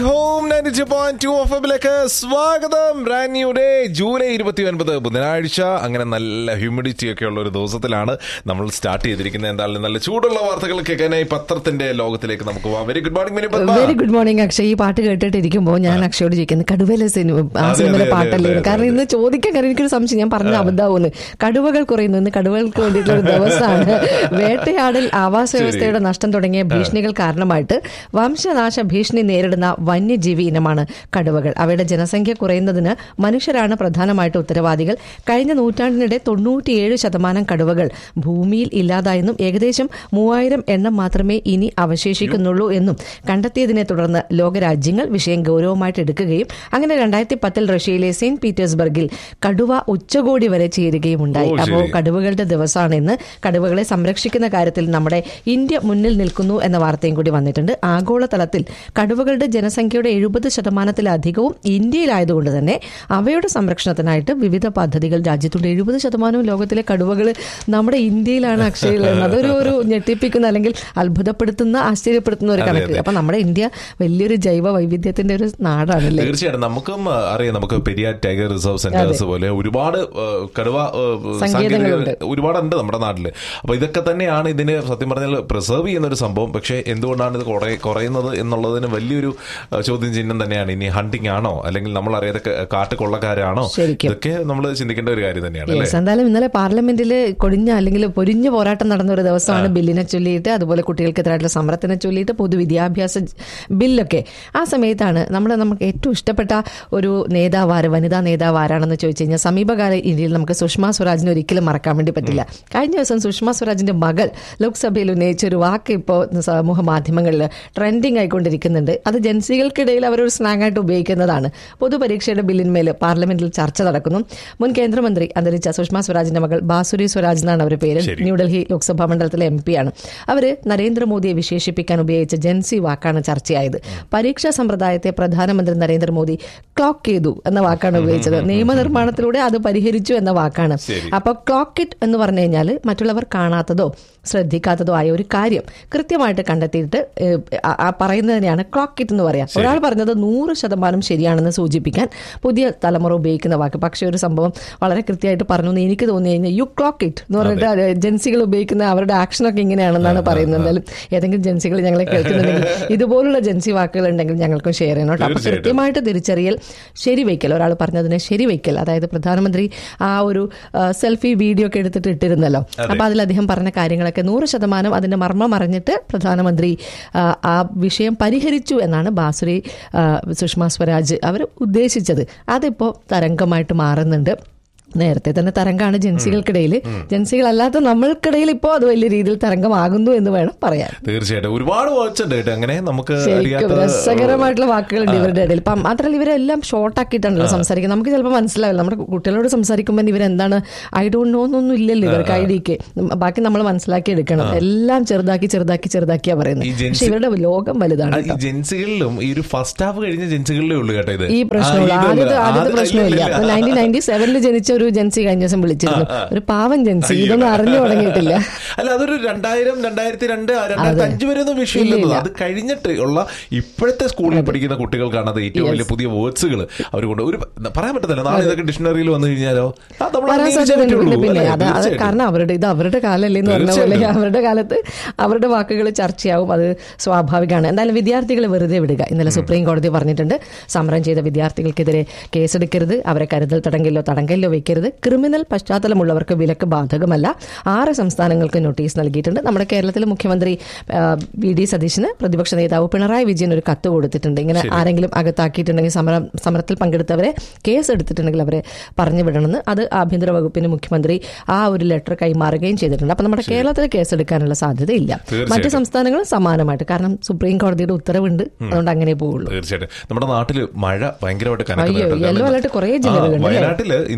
Home ninety point two of എബിലേക്ക് സ്വാഗതം brand new day July ഇരുപത്തി ഒൻപത് ബുധനാഴ്ച അങ്ങനെ നല്ല ഹ്യൂമിഡിറ്റി ഒക്കെ ഉള്ള ഒരു ദിവസത്തിലാണ് നമ്മൾ സ്റ്റാർട്ട് ചെയ്തിരിക്കുന്നത് എന്തായാലും നല്ല ചൂടുള്ള വാർത്തകൾ കേൾക്കാനായി പത്രത്തിന്റെ ലോകത്തിലേക്ക് നമുക്ക് പോവാം very good morning Mini Padma very good morning Akshay ഈ പാട്ട് കേട്ടിട്ടിരിക്കുമ്പോൾ ഞാൻ അക്ഷയോട് ചോദിക്കുന്നത് കടുവയിലെ സിനിമ ആ അതെ, സിനിമയിലെ അതെ, പാട്ടല്ലേ അതെ, കാരണം അതെ. ഇന്ന് ചോദിക്കാൻ കാര്യം എനിക്കൊരു സംശയം ഞാൻ പറഞ്ഞ അബദ്ധാവുന്നു കടുവകൾ കുറയുന്നു ഇന്ന് കടുവകൾക്ക് വേണ്ടിയിട്ടുള്ള ഒരു ദിവസമാണ് വേട്ടയാടൽ ആവാസ വ്യവസ്ഥയുടെ നഷ്ടം തുടങ്ങിയ ഭീഷണികൾ കാരണമായിട്ട് വംശനാശ ഭീഷണി നേരിടുന്ന വന്യജീവി ഇനമാണ് കടുവകൾ അവയുടെ ജനസംഖ്യ കുറയുന്നതിന് മനുഷ്യരാണ് പ്രധാനമായിട്ട് ഉത്തരവാദികൾ കഴിഞ്ഞ നൂറ്റാണ്ടിനിടെ തൊണ്ണൂറ്റിയേഴ് ശതമാനം കടുവകൾ ഭൂമിയിൽ ഇല്ലാതായെന്നും ഏകദേശം മൂവായിരം എണ്ണം മാത്രമേ ഇനി അവശേഷിക്കുന്നുള്ളൂ എന്നും കണ്ടെത്തിയതിനെ തുടർന്ന് ലോകരാജ്യങ്ങൾ വിഷയം ഗൗരവമായിട്ട് എടുക്കുകയും അങ്ങനെ രണ്ടായിരത്തി പത്തിൽ റഷ്യയിലെ സെയിന്റ് പീറ്റേഴ്സ്ബർഗിൽ കടുവ ഉച്ചകോടി വരെ ചേരുകയും ഉണ്ടായി ഓ, ശരി. അപ്പോൾ കടുവകളുടെ ദിവസമാണ് ഇന്ന് കടുവകളെ സംരക്ഷിക്കുന്ന കാര്യത്തിൽ നമ്മുടെ ഇന്ത്യ മുന്നിൽ നിൽക്കുന്നു എന്ന വാർത്തയും കൂടി വന്നിട്ടുണ്ട് ആഗോളതലത്തിൽ കടുവകളുടെ ജനസംഖ്യയുടെ എഴുപത് ശതമാനത്തിലധികവും ഇന്ത്യയിലായതുകൊണ്ട് തന്നെ അവയുടെ സംരക്ഷണത്തിനായിട്ട് വിവിധ പദ്ധതികൾ രാജ്യത്തുണ്ട് എഴുപത് ശതമാനവും ലോകത്തിലെ കടുവകൾ നമ്മുടെ ഇന്ത്യയിലാണ് അക്ഷയുള്ളത് അതൊരു ഒരു ഞെട്ടിപ്പിക്കുന്ന അല്ലെങ്കിൽ അത്ഭുതപ്പെടുത്തുന്ന ആശ്ചര്യപ്പെടുത്തുന്ന ഒരു അതെ, കണക്ക് അതെ. അപ്പൊ നമ്മുടെ ഇന്ത്യ വലിയൊരു ജൈവ വൈവിധ്യത്തിന്റെ ഒരു നാടാണല്ലേ തീർച്ചയായിട്ടും നമുക്കും ആ, അറിയാം നമുക്ക് പെരിയാർ ടൈഗർ റിസർവ് സെന്റേഴ്സ് പോലെ ഒരുപാട് ആ, കടുവ ആ, സങ്കേതങ്ങളുണ്ട്. സാങ്കേതിക ഒരുപാടുണ്ട് നമ്മുടെ നാട്ടില് അപ്പൊ ഇതൊക്കെ തന്നെയാണ് ഇതിന് സത്യം പറഞ്ഞാൽ പ്രിസർവ് ചെയ്യുന്ന ഒരു സംഭവം പക്ഷേ എന്തുകൊണ്ടാണ് ഇത് കുറേ കുറയുന്നത് എന്നുള്ളതിന് വലിയൊരു ആ, ചോദ്യം ചിഹ്നം തന്നെയാണ് ഇനി ഹണ്ടിങ് ആണോ അല്ലെങ്കിൽ നമ്മൾ അറിയാതെ ക- കാട്ടുകൊള്ളക്കാരാണോ ശരിക്കും. ഇതൊക്കെ നമ്മൾ ചിന്തിക്കേണ്ട ഒരു കാര്യം തന്നെയാണ് അല്ലേ യെസ് എന്തായാലും ഇന്നലെ പാർലമെന്റിൽ കൊടിഞ്ഞ അല്ലെങ്കിൽ പൊരിഞ്ഞ പോരാട്ടം നടന്ന ഒരു ദിവസമാണ് ബില്ലിനെ ചൊല്ലിയിട്ട് അതുപോലെ കുട്ടികൾക്കെതിരായിട്ടുള്ള സമരത്തിനെ ചൊല്ലിയിട്ട് പൊതുവിദ്യാഭ്യാസ ബില്ലൊക്കെ ആ സമയത്താണ് നമ്മൾ നമുക്ക് ഏറ്റവും ഇഷ്ടപ്പെട്ട ഒരു നേതാവാര് വനിതാ നേതാവ് ആരാണെന്ന് ചോദിച്ചു കഴിഞ്ഞാൽ സമീപകാല ഇന്ത്യയിൽ നമുക്ക് സുഷമ സ്വരാജിനെ ഒരിക്കലും മറക്കാൻ വേണ്ടി പറ്റില്ല കഴിഞ്ഞ ദിവസം സുഷമ സ്വരാജിന്റെ മകൾ ലോക്സഭയിൽ ഉന്നയിച്ച ഒരു വാക്ക് ഇപ്പോൾ സമൂഹ മാധ്യമങ്ങളിൽ ട്രെൻഡിങ് ആയിക്കൊണ്ടിരിക്കുന്നുണ്ട് അത് ജൻസികൾക്കിടയിൽ അവരൊരു സ്ലാങ് ആയിട്ട് ഉപയോഗിക്കുന്നതാണ് പൊതുപരീക്ഷയുടെ ബില്ലിന്മേൽ പാർലമെന്റിൽ ചർച്ച നടക്കുന്നു മുൻ കേന്ദ്രമന്ത്രി അന്തരിച്ച സുഷമ സ്വരാജിന്റെ മകൾ ബാസുരി സ്വരാജ് എന്നാണ് അവരുടെ പേര് ശരി. ന്യൂഡൽഹി ലോക്സഭാ മണ്ഡലത്തിലെ എം പി ആണ് അവര് നരേന്ദ്രമോദിയെ വിശേഷിപ്പിക്കാൻ ഉപയോഗിച്ച ജൻസി വാക്കാണ് ചർച്ചയായത് പരീക്ഷാ സമ്പ്രദായത്തെ പ്രധാനമന്ത്രി നരേന്ദ്രമോദി ക്ലോക്ക് ചെയ്തു എന്ന വാക്കാണ് ഉപയോഗിച്ചത് നിയമനിർമ്മാണത്തിലൂടെ അത് പരിഹരിച്ചു എന്ന വാക്കാണ് ശരി. അപ്പൊ ക്ലോക്ക് ഇറ്റ് എന്ന് പറഞ്ഞു കഴിഞ്ഞാൽ മറ്റുള്ളവർ കാണാത്തതോ ശ്രദ്ധിക്കാത്തതോ ആയ ഒരു കാര്യം കൃത്യമായിട്ട് കണ്ടെത്തിയിട്ട് ഏഹ്, ആ- ആ പറയുന്നതിനെയാണ് ക്ലോക്ക് ഇറ്റ് എന്ന് പറയാം ഒരാൾ പറഞ്ഞത് നൂറ് ശതമാനം ശരിയാണെന്ന് സൂചിപ്പിക്കാൻ പുതിയ തലമുറ ഉപയോഗിക്കുന്ന വാക്ക് പക്ഷേ ഒരു സംഭവം വളരെ കൃത്യമായിട്ട് പറഞ്ഞു എന്ന് എനിക്ക് തോന്നി കഴിഞ്ഞാൽ യു ക്ലോക്ക് ഇറ്റ് എന്ന് പറഞ്ഞിട്ട് അത് ജൻസികൾ ഉപയോഗിക്കുന്ന അവരുടെ ആക്ഷനൊക്കെ ഇങ്ങനെയാണെന്നാണ് പറയുന്നത് എന്തായാലും ഏതെങ്കിലും ജൻസികൾ ഞങ്ങളെ കേൾക്കുന്നുണ്ടെങ്കിൽ ഇതുപോലുള്ള ജൻസി വാക്കുകൾ ഉണ്ടെങ്കിൽ ഞങ്ങൾക്കും ഷെയർ ചെയ്യണം കേട്ടോ അപ്പൊ തീർച്ചയായിട്ടും. കൃത്യമായിട്ട് തിരിച്ചറിയൽ ശരിവയ്ക്കൽ ഒരാൾ പറഞ്ഞതിനെ ശരിവയ്ക്കൽ അതായത് പ്രധാനമന്ത്രി ആ ഒരു ആ, സെൽഫി വീഡിയോ ഒക്കെ എടുത്തിട്ട് ഇട്ടിരുന്നല്ലോ അപ്പൊ അതിൽ അദ്ദേഹം പറഞ്ഞ കാര്യങ്ങളൊക്കെ നൂറ് ശതമാനം അതിന്റെ മർമ്മം അറിഞ്ഞിട്ട് പ്രധാനമന്ത്രി ആ, ആ വിഷയം പരിഹരിച്ചു എന്നാണ് ബാസുരി ആ, സുഷമ സ്വരാജ് അവർ ഉദ്ദേശിച്ചത് അതിപ്പോ തരംഗമായിട്ട് മാറുന്നുണ്ട് നേരത്തെ തന്നെ തരംഗമാണ് ജൻസികൾക്കിടയിൽ ജൻസികളല്ലാത്ത നമ്മൾക്കിടയിൽ ഇപ്പോൾ അത് വലിയ രീതിയിൽ തരംഗമാകുന്നു എന്ന് വേണം പറയാൻ തീർച്ചയായിട്ടും ഒരുപാട് വാച്ച് ഉണ്ട് കേട്ടോ അങ്ങനെ നമുക്ക് ശരിക്കും അറിയാത്ത രസകരമായിട്ടുള്ള വാക്കുകളുണ്ട് ഇവരുടെ ഇടയിൽ ഇപ്പം മാത്രമല്ല ഇവരെല്ലാം ഷോർട്ട് ആക്കിയിട്ടാണല്ലോ സംസാരിക്കുന്നത് നമുക്ക് ചിലപ്പോൾ മനസ്സിലാവില്ല നമ്മുടെ കുട്ടികളോട് സംസാരിക്കുമ്പോൾ ഇവരെന്താണ് ഐ ഡോണ്ട് നോ എന്നൊന്നും ഇല്ലല്ലോ ഇവർക്ക് ഐ ഡിക്ക് ബാക്കി നമ്മൾ മനസ്സിലാക്കി എടുക്കണം എല്ലാം ചെറുതാക്കി ചെറുതാക്കി ചെറുതാക്കിയാ പറയുന്നത് ഈ ജെൻസി- പക്ഷെ ഇവരുടെ ലോകം വലുതാണ് ആ, ഈ ജെൻസികളിലും ഈ ഒരു ഫസ്റ്റ് ഹാഫ് കഴിഞ്ഞ ജെൻസികളിലേ ഉള്ളൂ കേട്ടോ ഇത് ഈ പ്രശ്നമുള്ള ആ, ആദ്യത്തെ ഇതുള്ള- ആദ്യത്തെ ആദ്യ- പ്രശ്നമില്ല ഇല്ല, അപ്പൊ ഇല്ല. നയൻറ്റീൻ നയൻറ്റി സെവനിൽ ജനിച്ച ഒരു ജെൻസി കഴിഞ്ഞ ദിവസം വിളിച്ചിരുന്നു ഒരു പാവം ജെൻസി ഇതൊന്നും അറിഞ്ഞു തുടങ്ങിയിട്ടില്ല അല്ല അതൊരു രണ്ടായിരം രണ്ടായിരത്തി രണ്ട് രണ്ടായിരത്തി അഞ്ച് വരെ ഒന്നും വിഷയമില്ലല്ലോ ഇല്ല. അത് കഴിഞ്ഞിട്ട് ഉള്ള ഇപ്പോഴത്തെ സ്കൂളിൽ പഠിക്കുന്ന കുട്ടികൾക്കാണ് അത് ഏറ്റവും വലിയ പുതിയ വേർഡ്സുകൾ അവർ കൊണ്ട് ഒരു പറയാൻ പറ്റത്തില്ല നാളെ ഇതൊക്കെ ഡിക്ഷണറിയിൽ വന്നു കഴിഞ്ഞാലോ ആ, നമ്മൾ വരാൻ അംഗീകരിച്ചേ സാധ്യതയുണ്ട് പറ്റുള്ളൂ. പിന്നെ പിന്നെ അല്ലേ? അത് അത് തീർച്ചയായിട്ടും. കാരണം അവരുടെ ഇത് അവരുടെ കാലല്ലേ എന്ന് പറഞ്ഞ പോലെ തീർച്ചയായിട്ടും. അവരുടെ കാലത്ത് അവരുടെ വാക്കുകൾ ചർച്ചയാവും അത് സ്വാഭാവികമാണ് എന്തായാലും വിദ്യാർത്ഥികളെ വെറുതെ വിടുക ഇന്നലെ സുപ്രീം കോടതി പറഞ്ഞിട്ടുണ്ട് സമരം ചെയ്ത വിദ്യാർത്ഥികൾക്കെതിരെ കേസെടുക്കരുത് അവരെ കരുതൽ തടങ്കലിലോ തടങ്കലിലോ വെക്കരുത് ക്രിമിനൽ പശ്ചാത്തലമുള്ളവർക്ക് വിലക്ക് ബാധകമല്ല ആറ് സംസ്ഥാനങ്ങൾക്ക് നോട്ടീസ് നൽകിയിട്ടുണ്ട് നമ്മുടെ കേരളത്തിലെ മുഖ്യമന്ത്രി ആ, വി ഡി സതീശന് പ്രതിപക്ഷ നേതാവ് പിണറായി വിജയൻ ഒരു കത്ത് കൊടുത്തിട്ടുണ്ട് ഇങ്ങനെ ആരെങ്കിലും അകത്താക്കിയിട്ടുണ്ടെങ്കിൽ സമരം സമരത്തിൽ പങ്കെടുത്തവരെ കേസ് എടുത്തിട്ടുണ്ടെങ്കിൽ അവരെ പറഞ്ഞു വിടണമെന്ന് അത് ആഭ്യന്തര വകുപ്പിന് മുഖ്യമന്ത്രി ആ ഒരു ലെറ്റർ കൈമാറുകയും ചെയ്തിട്ടുണ്ട് അപ്പൊ നമ്മുടെ കേരളത്തിൽ കേസ് എടുക്കാനുള്ള സാധ്യതയില്ല തീർച്ചയായിട്ടും. മറ്റ് സംസ്ഥാനങ്ങളും സമാനമായിട്ട് കാരണം സുപ്രീം കോടതിയുടെ ഉത്തരവുണ്ട് അതുകൊണ്ട് അങ്ങനെ പോവുള്ളൂ തീർച്ചയായിട്ടും നമ്മുടെ നാട്ടില് മഴ ഭയങ്കരമായിട്ട് കനക്കുന്നുണ്ട് അയ്യോ, കാരണം yellow alert കുറേ ആ, ജില്ലകളുണ്ട് അല്ലേ? വയനാട്ടില് ഇന്ന് ആക്ച്വലി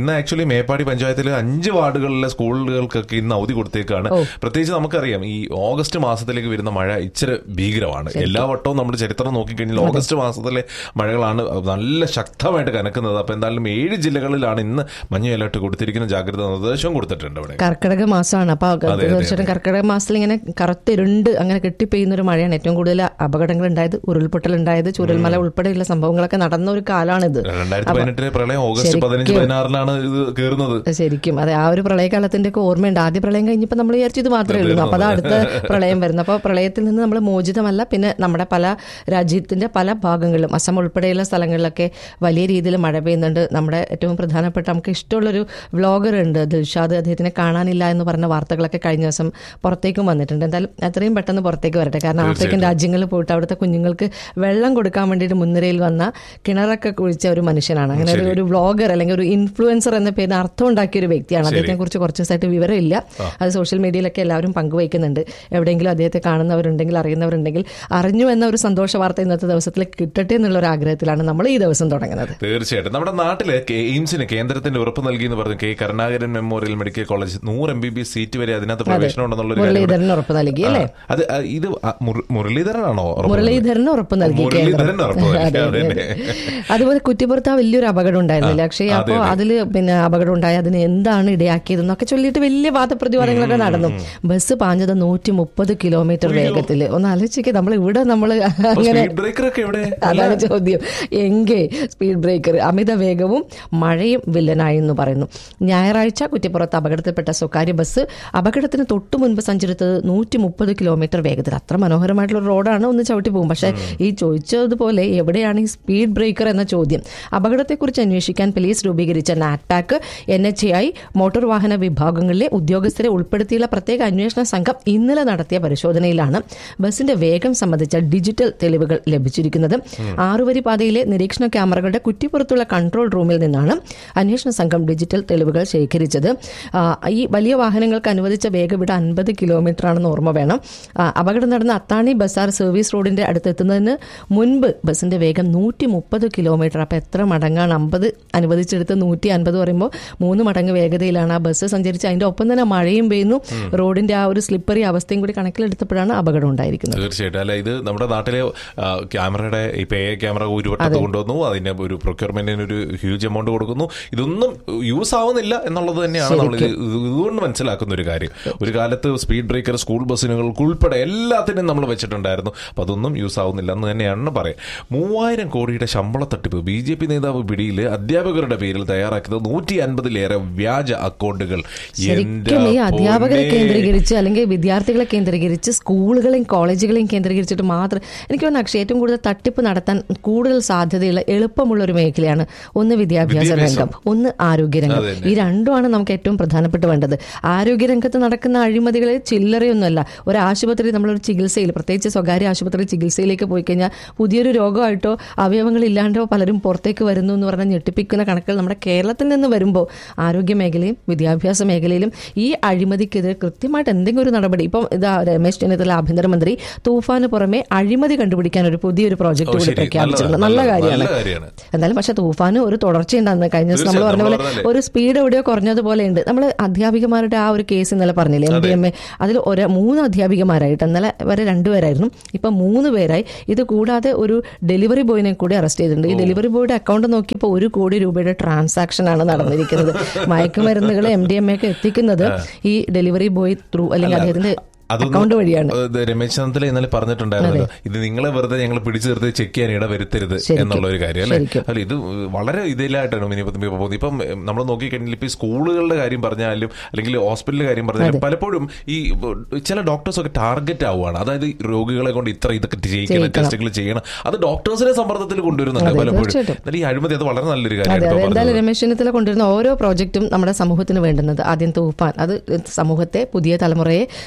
ആക്ച്വലി മേപ്പാടി പഞ്ചായത്തിലെ അഞ്ച് വാർഡുകളിലെ സ്കൂളുകൾക്കൊക്കെ ഇന്ന് അവധി കൊടുത്തേക്കാണ് പ്രത്യേകിച്ച് നമുക്കറിയാം ഈ ഓഗസ്റ്റ് മാസത്തിലേക്ക് വരുന്ന മഴ ഇച്ചിരി ഭീകരമാണ് എല്ലാ വട്ടവും നമ്മുടെ ചരിത്രം നോക്കിക്കഴിഞ്ഞാൽ ഓഗസ്റ്റ് മാസത്തിലെ മഴകളാണ് നല്ല ശക്തമായിട്ട് കനക്കുന്നത് അപ്പൊ എന്തായാലും ഏഴ് ജില്ലകളിലാണ് ഇന്ന് മഞ്ഞ അലർട്ട് കൊടുത്തിരിക്കുന്ന ജാഗ്രതാ നിർദ്ദേശവും കൊടുത്തിട്ടുണ്ട് ഇവിടെ കർക്കിടക മാസമാണ് അപ്പൊ അതെ. തീർച്ചയായിട്ടും കർക്കിടക മാസത്തിൽ ഇങ്ങനെ കറുത്തിരുണ്ട് അങ്ങനെ കെട്ടിപ്പെയ്യുന്ന ഒരു മഴയാണ് ഏറ്റവും കൂടുതൽ അപകടങ്ങൾ ഉണ്ടായത് ഉരുൾപൊട്ടൽ ഉണ്ടായത് ചുരൽമല ഉൾപ്പെടെയുള്ള സംഭവങ്ങളൊക്കെ നടന്ന ഒരു കാലമാണിത് രണ്ടായിരത്തി പതിനെട്ടിലെ പ്രളയം ഓഗസ്റ്റ് പതിനഞ്ച് പതിനാറിലാണ് ഇത് കയറുന്നത് ശരിക്കും അതെ ആ ഒരു പ്രളയകാലത്തിന്റെ ഒക്കെ ഓർമ്മയുണ്ട് ആദ്യ പ്രളയം കഴിഞ്ഞപ്പോൾ നമ്മൾ വിചാരിച്ചു ഇത് മാത്രമേ ഉള്ളൂ അപ്പൊ അത് അടുത്ത പ്രളയം വരുന്നു അപ്പോൾ പ്രളയത്തിൽ നിന്ന് നമ്മൾ മോചിതമല്ല പിന്നെ നമ്മുടെ പല രാജ്യത്തിന്റെ പല ഭാഗങ്ങളിലും അസം ഉൾപ്പെടെയുള്ള സ്ഥലങ്ങളിലൊക്കെ വലിയ രീതിയിൽ മഴ പെയ്യുന്നുണ്ട് നമ്മുടെ ഏറ്റവും പ്രധാനപ്പെട്ട നമുക്ക് ഇഷ്ടമുള്ളൊരു വ്ളോഗർ ഉണ്ട് ദിൽഷാദ് അദ്ദേഹത്തിനെ കാണാനില്ല എന്ന് പറഞ്ഞ വാർത്തകളൊക്കെ കഴിഞ്ഞ ദിവസം പുറത്തേക്കും വന്നിട്ടുണ്ട് എന്തായാലും അത്രയും പെട്ടെന്ന് പുറത്തേക്ക് വരട്ടെ കാരണം ആഫ്രിക്കൻ രാജ്യങ്ങളിൽ പോയിട്ട് അവിടുത്തെ കുഞ്ഞുങ്ങൾക്ക് വെള്ളം കൊടുക്കാൻ വേണ്ടിയിട്ട് മുൻനിരയിൽ വന്ന കിണറൊക്കെ കുഴിച്ച ഒരു മനുഷ്യനാണ് അങ്ങനെ ഒരു ഒരു വ്ളോഗർ അല്ലെങ്കിൽ ഒരു ഇൻഫ്ലുവൻസർ എന്ന പേരിന് അർത്ഥം ഉണ്ടാക്കിയ ഒരു വ്യക്തിയാണ് അദ്ദേഹത്തെ കുറിച്ച് കുറച്ച് ദിവസമായിട്ട് വിവരമില്ല അത് സോഷ്യൽ മീഡിയയിലൊക്കെ എല്ലാവരും പങ്കുവയ്ക്കുന്നുണ്ട് എവിടെയെങ്കിലും അദ്ദേഹത്തെ കാണുന്നവരുണ്ടെങ്കിൽ അറിയുന്നവരുണ്ടെങ്കിൽ അറിഞ്ഞു എന്ന ഒരു സന്തോഷ വാർത്ത ഇന്നത്തെ ദിവസത്തിൽ കിട്ടട്ടെ എന്നുള്ള ഒരു ആഗ്രഹത്തിലാണ് നമ്മൾ ഈ ദിവസം തുടങ്ങുന്നത് തീർച്ചയായിട്ടും നമ്മുടെ നാട്ടില് കെ- എയിംസിന് കേന്ദ്രത്തിന്റെ ഉറപ്പ് നൽകി എന്ന് പറഞ്ഞു K Karunakaran memorial medical college നൂറ് എം ബി ബി സീറ്റ് വരെ അതിനകത്ത് പ്രവേശനം ഉണ്ടെന്നുള്ള ഒരു കാര്യം മുരളീധരൻ ഉറപ്പ് നൽകി അല്ലേ ആ, അത് ആ, ഇത് ആ, മുര- മുരളീധരനാണോ ഉറപ്പ് മുരളീധരന് ഉറപ്പ് നൽകി മുരളീധരൻ കേന്ദ്രം. ഉറപ്പ് നൽകി, അതെ, അതെ, അതന്നെ. അതെ. അതുപോലെ കുറ്റിപ്പുറത്ത് ആ വലിയൊരു അപകടം ഉണ്ടായിരുന്നില്ല അക്ഷയ് അപ്പോൾ അതില് പിന്നെ അപകടം ഉണ്ടായി അതിന് എന്താണ് ഇടയാക്കിയതെന്നൊക്കെ ചൊല്ലിയിട്ട് വലിയ വാദപ്രതിവാദങ്ങളൊക്കെ നടന്നു ബസ് പാഞ്ഞത് നൂറ്റി മുപ്പത് കിലോമീറ്റർ വേഗത്തിൽ ഒന്ന് ആലോചിക്കുക നമ്മൾ ഇവിടെ നമ്മൾ അങ്ങനെ സ്പീഡ് ബ്രേക്കർ ഒക്കെ എവിടെ അതാണ് ചോദ്യം എങ്കെ സ്പീഡ് ബ്രേക്കർ അമിത വേഗവും മഴയും വില്ലനായി എന്ന് പറയുന്നു ഞായറാഴ്ച കുറ്റിപ്പുറത്ത് അപകടത്തിൽപ്പെട്ട സ്വകാര്യ ബസ് അപകടത്തിന് തൊട്ടു മുൻപ് സഞ്ചരിച്ചത് നൂറ്റി മുപ്പത് കിലോമീറ്റർ വേഗത്തിൽ അത്ര മനോഹരമായിട്ടുള്ള ഒരു റോഡാണ് ഒന്ന് ചവിട്ടി പോകും പക്ഷേ ഈ ചോദിച്ചതുപോലെ എവിടെയാണ് ഈ സ്പീഡ് ബ്രേക്കർ എന്ന ചോദ്യം അപകടത്തെക്കുറിച്ച് അന്വേഷിക്കാൻ പോലീസ് രൂപീകരിച്ച നാറ്റാക്ക് എൻ എച്ച് ഐ മോട്ടോർ വാഹന വിഭാഗങ്ങളിലെ ഉദ്യോഗസ്ഥരെ ഉൾപ്പെടുത്തിയുള്ള പ്രത്യേക അന്വേഷണ സംഘം ഇന്നലെ നടത്തിയ പരിശോധനയിലാണ് ബസിന്റെ വേഗം സംബന്ധിച്ച ഡിജിറ്റൽ തെളിവുകൾ ലഭിച്ചിരിക്കുന്നത് ആറുവരി പാതയിലെ നിരീക്ഷണ ക്യാമറകളുടെ കുറ്റിപ്പുറത്തുള്ള കൺട്രോൾ റൂമിൽ നിന്നാണ് അന്വേഷണ സംഘം ഡിജിറ്റൽ തെളിവുകൾ ശേഖരിച്ചത് ആ, ഈ വലിയ വാഹനങ്ങൾക്ക് അനുവദിച്ച വേഗവിട അൻപത് കിലോമീറ്റർ ആണെന്ന് ഓർമ്മ വേണം ആ, അപകടം നടന്ന അത്താണി ബസാർ സർവീസ് റോഡിന്റെ അടുത്തെത്തുന്നതിന് മുൻപ് ബസിന്റെ വേഗം നൂറ്റി മുപ്പത് കിലോമീറ്റർ അപ്പൊ എത്ര മടങ്ങാണ് അമ്പത് അനുവദിച്ചെടുത്ത് നൂറ്റി അൻപത് പറയുമ്പോൾ മൂന്ന് മടങ്ങ് വേഗതയിലാണ് ആ ബസ് സഞ്ചരിച്ച് അതിന്റെ ഒപ്പം തന്നെ മഴയും പെയ്യുന്നു റോഡിന്റെ ആ ഒരു സ്ലിപ്പറി അവസ്ഥയും കൂടി കണക്കിലെടുത്തപ്പോഴാണ് അപകടം ഉണ്ടായിരിക്കുന്നത് തീർച്ചയായിട്ടും അല്ല ഇത് നമ്മുടെ നാട്ടിലെ ആ, ക്യാമറയുടെ ഇപ്പൊ എ ക്യാമറ ഒരു വട്ടത്ത് കൊണ്ടുവന്നു അതിന്റെ ഒരു പ്രൊക്യൂർമെന്റിന് ഒരു ഹ്യൂജ് എമൗണ്ട് കൊടുക്കുന്നു ഇതൊന്നും യൂസ് ആവുന്നില്ല എന്നുള്ളത് തന്നെയാണ് നമ്മൾ ഇത് ഇതുകൊണ്ട് മനസ്സിലാക്കുന്ന ഒരു കാര്യം ഒരു കാലത്ത് സ്പീഡ് ബ്രേക്കർ സ്കൂൾ ബസ്സിനുകൾക്ക് ഉൾപ്പെടെ എല്ലാത്തിനും നമ്മൾ വെച്ചിട്ടുണ്ടായിരുന്നു അപ്പൊ അതൊന്നും യൂസ് ആവുന്നില്ല എന്ന് തന്നെയാണ് പറയാം മൂവായിരം കോടിയുടെ ശമ്പള തട്ടിപ്പ് ബി ജെ പി നേതാവ് പിടിയിൽ അധ്യാപകരുടെ പേരിൽ തയ്യാറാക്കിയത് നൂറ്റി അൻപതിലേറെ വ്യാജ അക്കൗണ്ടുകൾ ശരിക്കും ഈ അധ്യാപകരെ കേന്ദ്രീകരിച്ച് അല്ലെങ്കിൽ വിദ്യാർത്ഥികളെ കേന്ദ്രീകരിച്ച് സ്കൂളുകളെയും കോളേജുകളെയും കേന്ദ്രീകരിച്ചിട്ട് മാത്രം എനിക്ക് തോന്നുന്നു അക്ഷയ് ഏറ്റവും കൂടുതൽ തട്ടിപ്പ് നടത്താൻ കൂടുതൽ സാധ്യതയുള്ള എളുപ്പമുള്ള ഒരു മേഖലയാണ് ഒന്ന് വിദ്യാഭ്യാസ രംഗം ഒന്ന് ആരോഗ്യരംഗം ഈ രണ്ടുമാണ് നമുക്ക് ഏറ്റവും പ്രധാനപ്പെട്ട് വേണ്ടത് ആരോഗ്യരംഗത്ത് നടക്കുന്ന അഴിമതികളെ ചില്ലറയൊന്നുമല്ല ഒരു ആശുപത്രി നമ്മളൊരു ചികിത്സയിൽ പ്രത്യേകിച്ച് സ്വകാര്യ ആശുപത്രി ചികിത്സയിലേക്ക് പോയി കഴിഞ്ഞാൽ പുതിയൊരു രോഗമായിട്ടോ അവയവങ്ങൾ ഇല്ലാണ്ടോ പലരും പുറത്തേക്ക് വരുന്നു എന്ന് പറഞ്ഞാൽ ഞെട്ടിപ്പിക്കുന്ന കണക്കുകൾ നമ്മുടെ കേരളത്തിൽ നിന്ന് വരുമ്പോൾ ആരോഗ്യ മേഖലയും വിദ്യാഭ്യാസ മേഖലയിലും ഈ അഴിമതിക്കെതിരെ കൃത്യമായിട്ട് എന്തെങ്കിലും ഒരു നടപടി ഇപ്പം ഇതാ രമേശ് ചെന്നിത്തല ആഭ്യന്തരമന്ത്രി തൂഫാന് പുറമെ അഴിമതി കണ്ടുപിടിക്കാൻ ഒരു പുതിയൊരു പ്രോജക്റ്റ് ഓ, കൂടി ശരി. പ്രഖ്യാപിച്ചിട്ടുണ്ട് നല്ലതാ, നല്ല നല്ല കാര്യമാണ് കാര്യമാണ്. എന്തായാലും പക്ഷെ തൂഫാന് ഒരു തുടർച്ചയുണ്ടാകുന്നത് കഴിഞ്ഞ ദിവസം നമ്മൾ പറഞ്ഞ പോലെ തീർച്ചയായും, ഒരു സ്പീഡ് എവിടെയോ കുറഞ്ഞതുപോലെ ഉണ്ട് നമ്മൾ അധ്യാപികമാരുടെ ആ ഒരു കേസ് ഇന്നലെ പറഞ്ഞില്ലേ എം ഡി എം എ അതിൽ ഒരു മൂന്ന് അധ്യാപികമാരായിട്ട് ഇന്നലെ വരെ രണ്ടുപേരായിരുന്നു ഇപ്പൊ മൂന്ന് പേരായി ഇത് കൂടാതെ ഒരു ഡെലിവറി ബോയിനെ കൂടി അറസ്റ്റ് ചെയ്തിട്ടുണ്ട് ഈ ഡെലിവറി ബോയുടെ അക്കൗണ്ട് നോക്കിയപ്പോൾ ഒരു കോടി രൂപയുടെ ട്രാൻസാക്ഷൻ ആണ് നടന്നിരിക്കുന്നത് മയക്കുമരുന്നുകൾ എം ഡി എം എ ഒക്കെ എത്തിക്കുന്നത് ഈ ഡെലിവറി ബോയ് ത്രൂ അല്ലെങ്കിൽ അദ്ദേഹത്തിന്റെ അക്കൗണ്ട് വഴിയാണ് ഇത് രമേശ് ചെന്നിത്തല ഇന്നലെ പറഞ്ഞിട്ടുണ്ടായിരുന്നല്ലോ ഇത് നിങ്ങളെ വെറുതെ ഞങ്ങൾ പിടിച്ചു നിർത്തി ചെക്ക് ചെയ്യാൻ ഇട വരുത്തരുത് ശരിക്കും. എന്നുള്ള ഒരു കാര്യം അല്ലെ ശരിക്കും. അല്ല ഇത് വളരെ ഇതിലായിട്ടാണ് ഇനി ഇപ്പം പോകുന്നത് ഇപ്പം നമ്മൾ നോക്കിക്കഴിഞ്ഞാൽ ഇപ്പൊ ഈ സ്കൂളുകളുടെ കാര്യം പറഞ്ഞാലും അല്ലെങ്കിൽ ഹോസ്പിറ്റലിലെ കാര്യം പറഞ്ഞാലും പലപ്പോഴും ഈ ചില ഡോക്ടേഴ്സ് ഒക്കെ ടാർഗറ്റ് ആവുകയാണ് അതായത് ഈ രോഗികളെ കൊണ്ട് ഇത്ര ഇതൊക്കെ ചെയ്യിക്കണം ചെയ്യിക്കണം. ടെസ്റ്റുകൾ ചെയ്യണം അത് ഡോക്ടേഴ്സിനെ സമ്മർദ്ദത്തിൽ കൊണ്ടുവരുന്നുണ്ട് അതെ, പലപ്പോഴും തീർച്ചയായിട്ടും. എന്നാൽ ഈ അഴിമതി അത് വളരെ നല്ലൊരു അതെ കാര്യമാണ് അതെ ഇപ്പൊ എന്തായാലും പറഞ്ഞത്. രമേശ് ചെന്നിത്തല കൊണ്ടുവരുന്ന ഓരോ പ്രോജക്റ്റും നമ്മുടെ സമൂഹത്തിന് വേണ്ടുന്നത് ആദ്യം തൂഫാൻ അത് സമൂഹത്തെ പുതിയ തലമുറയെ കാർന്ന്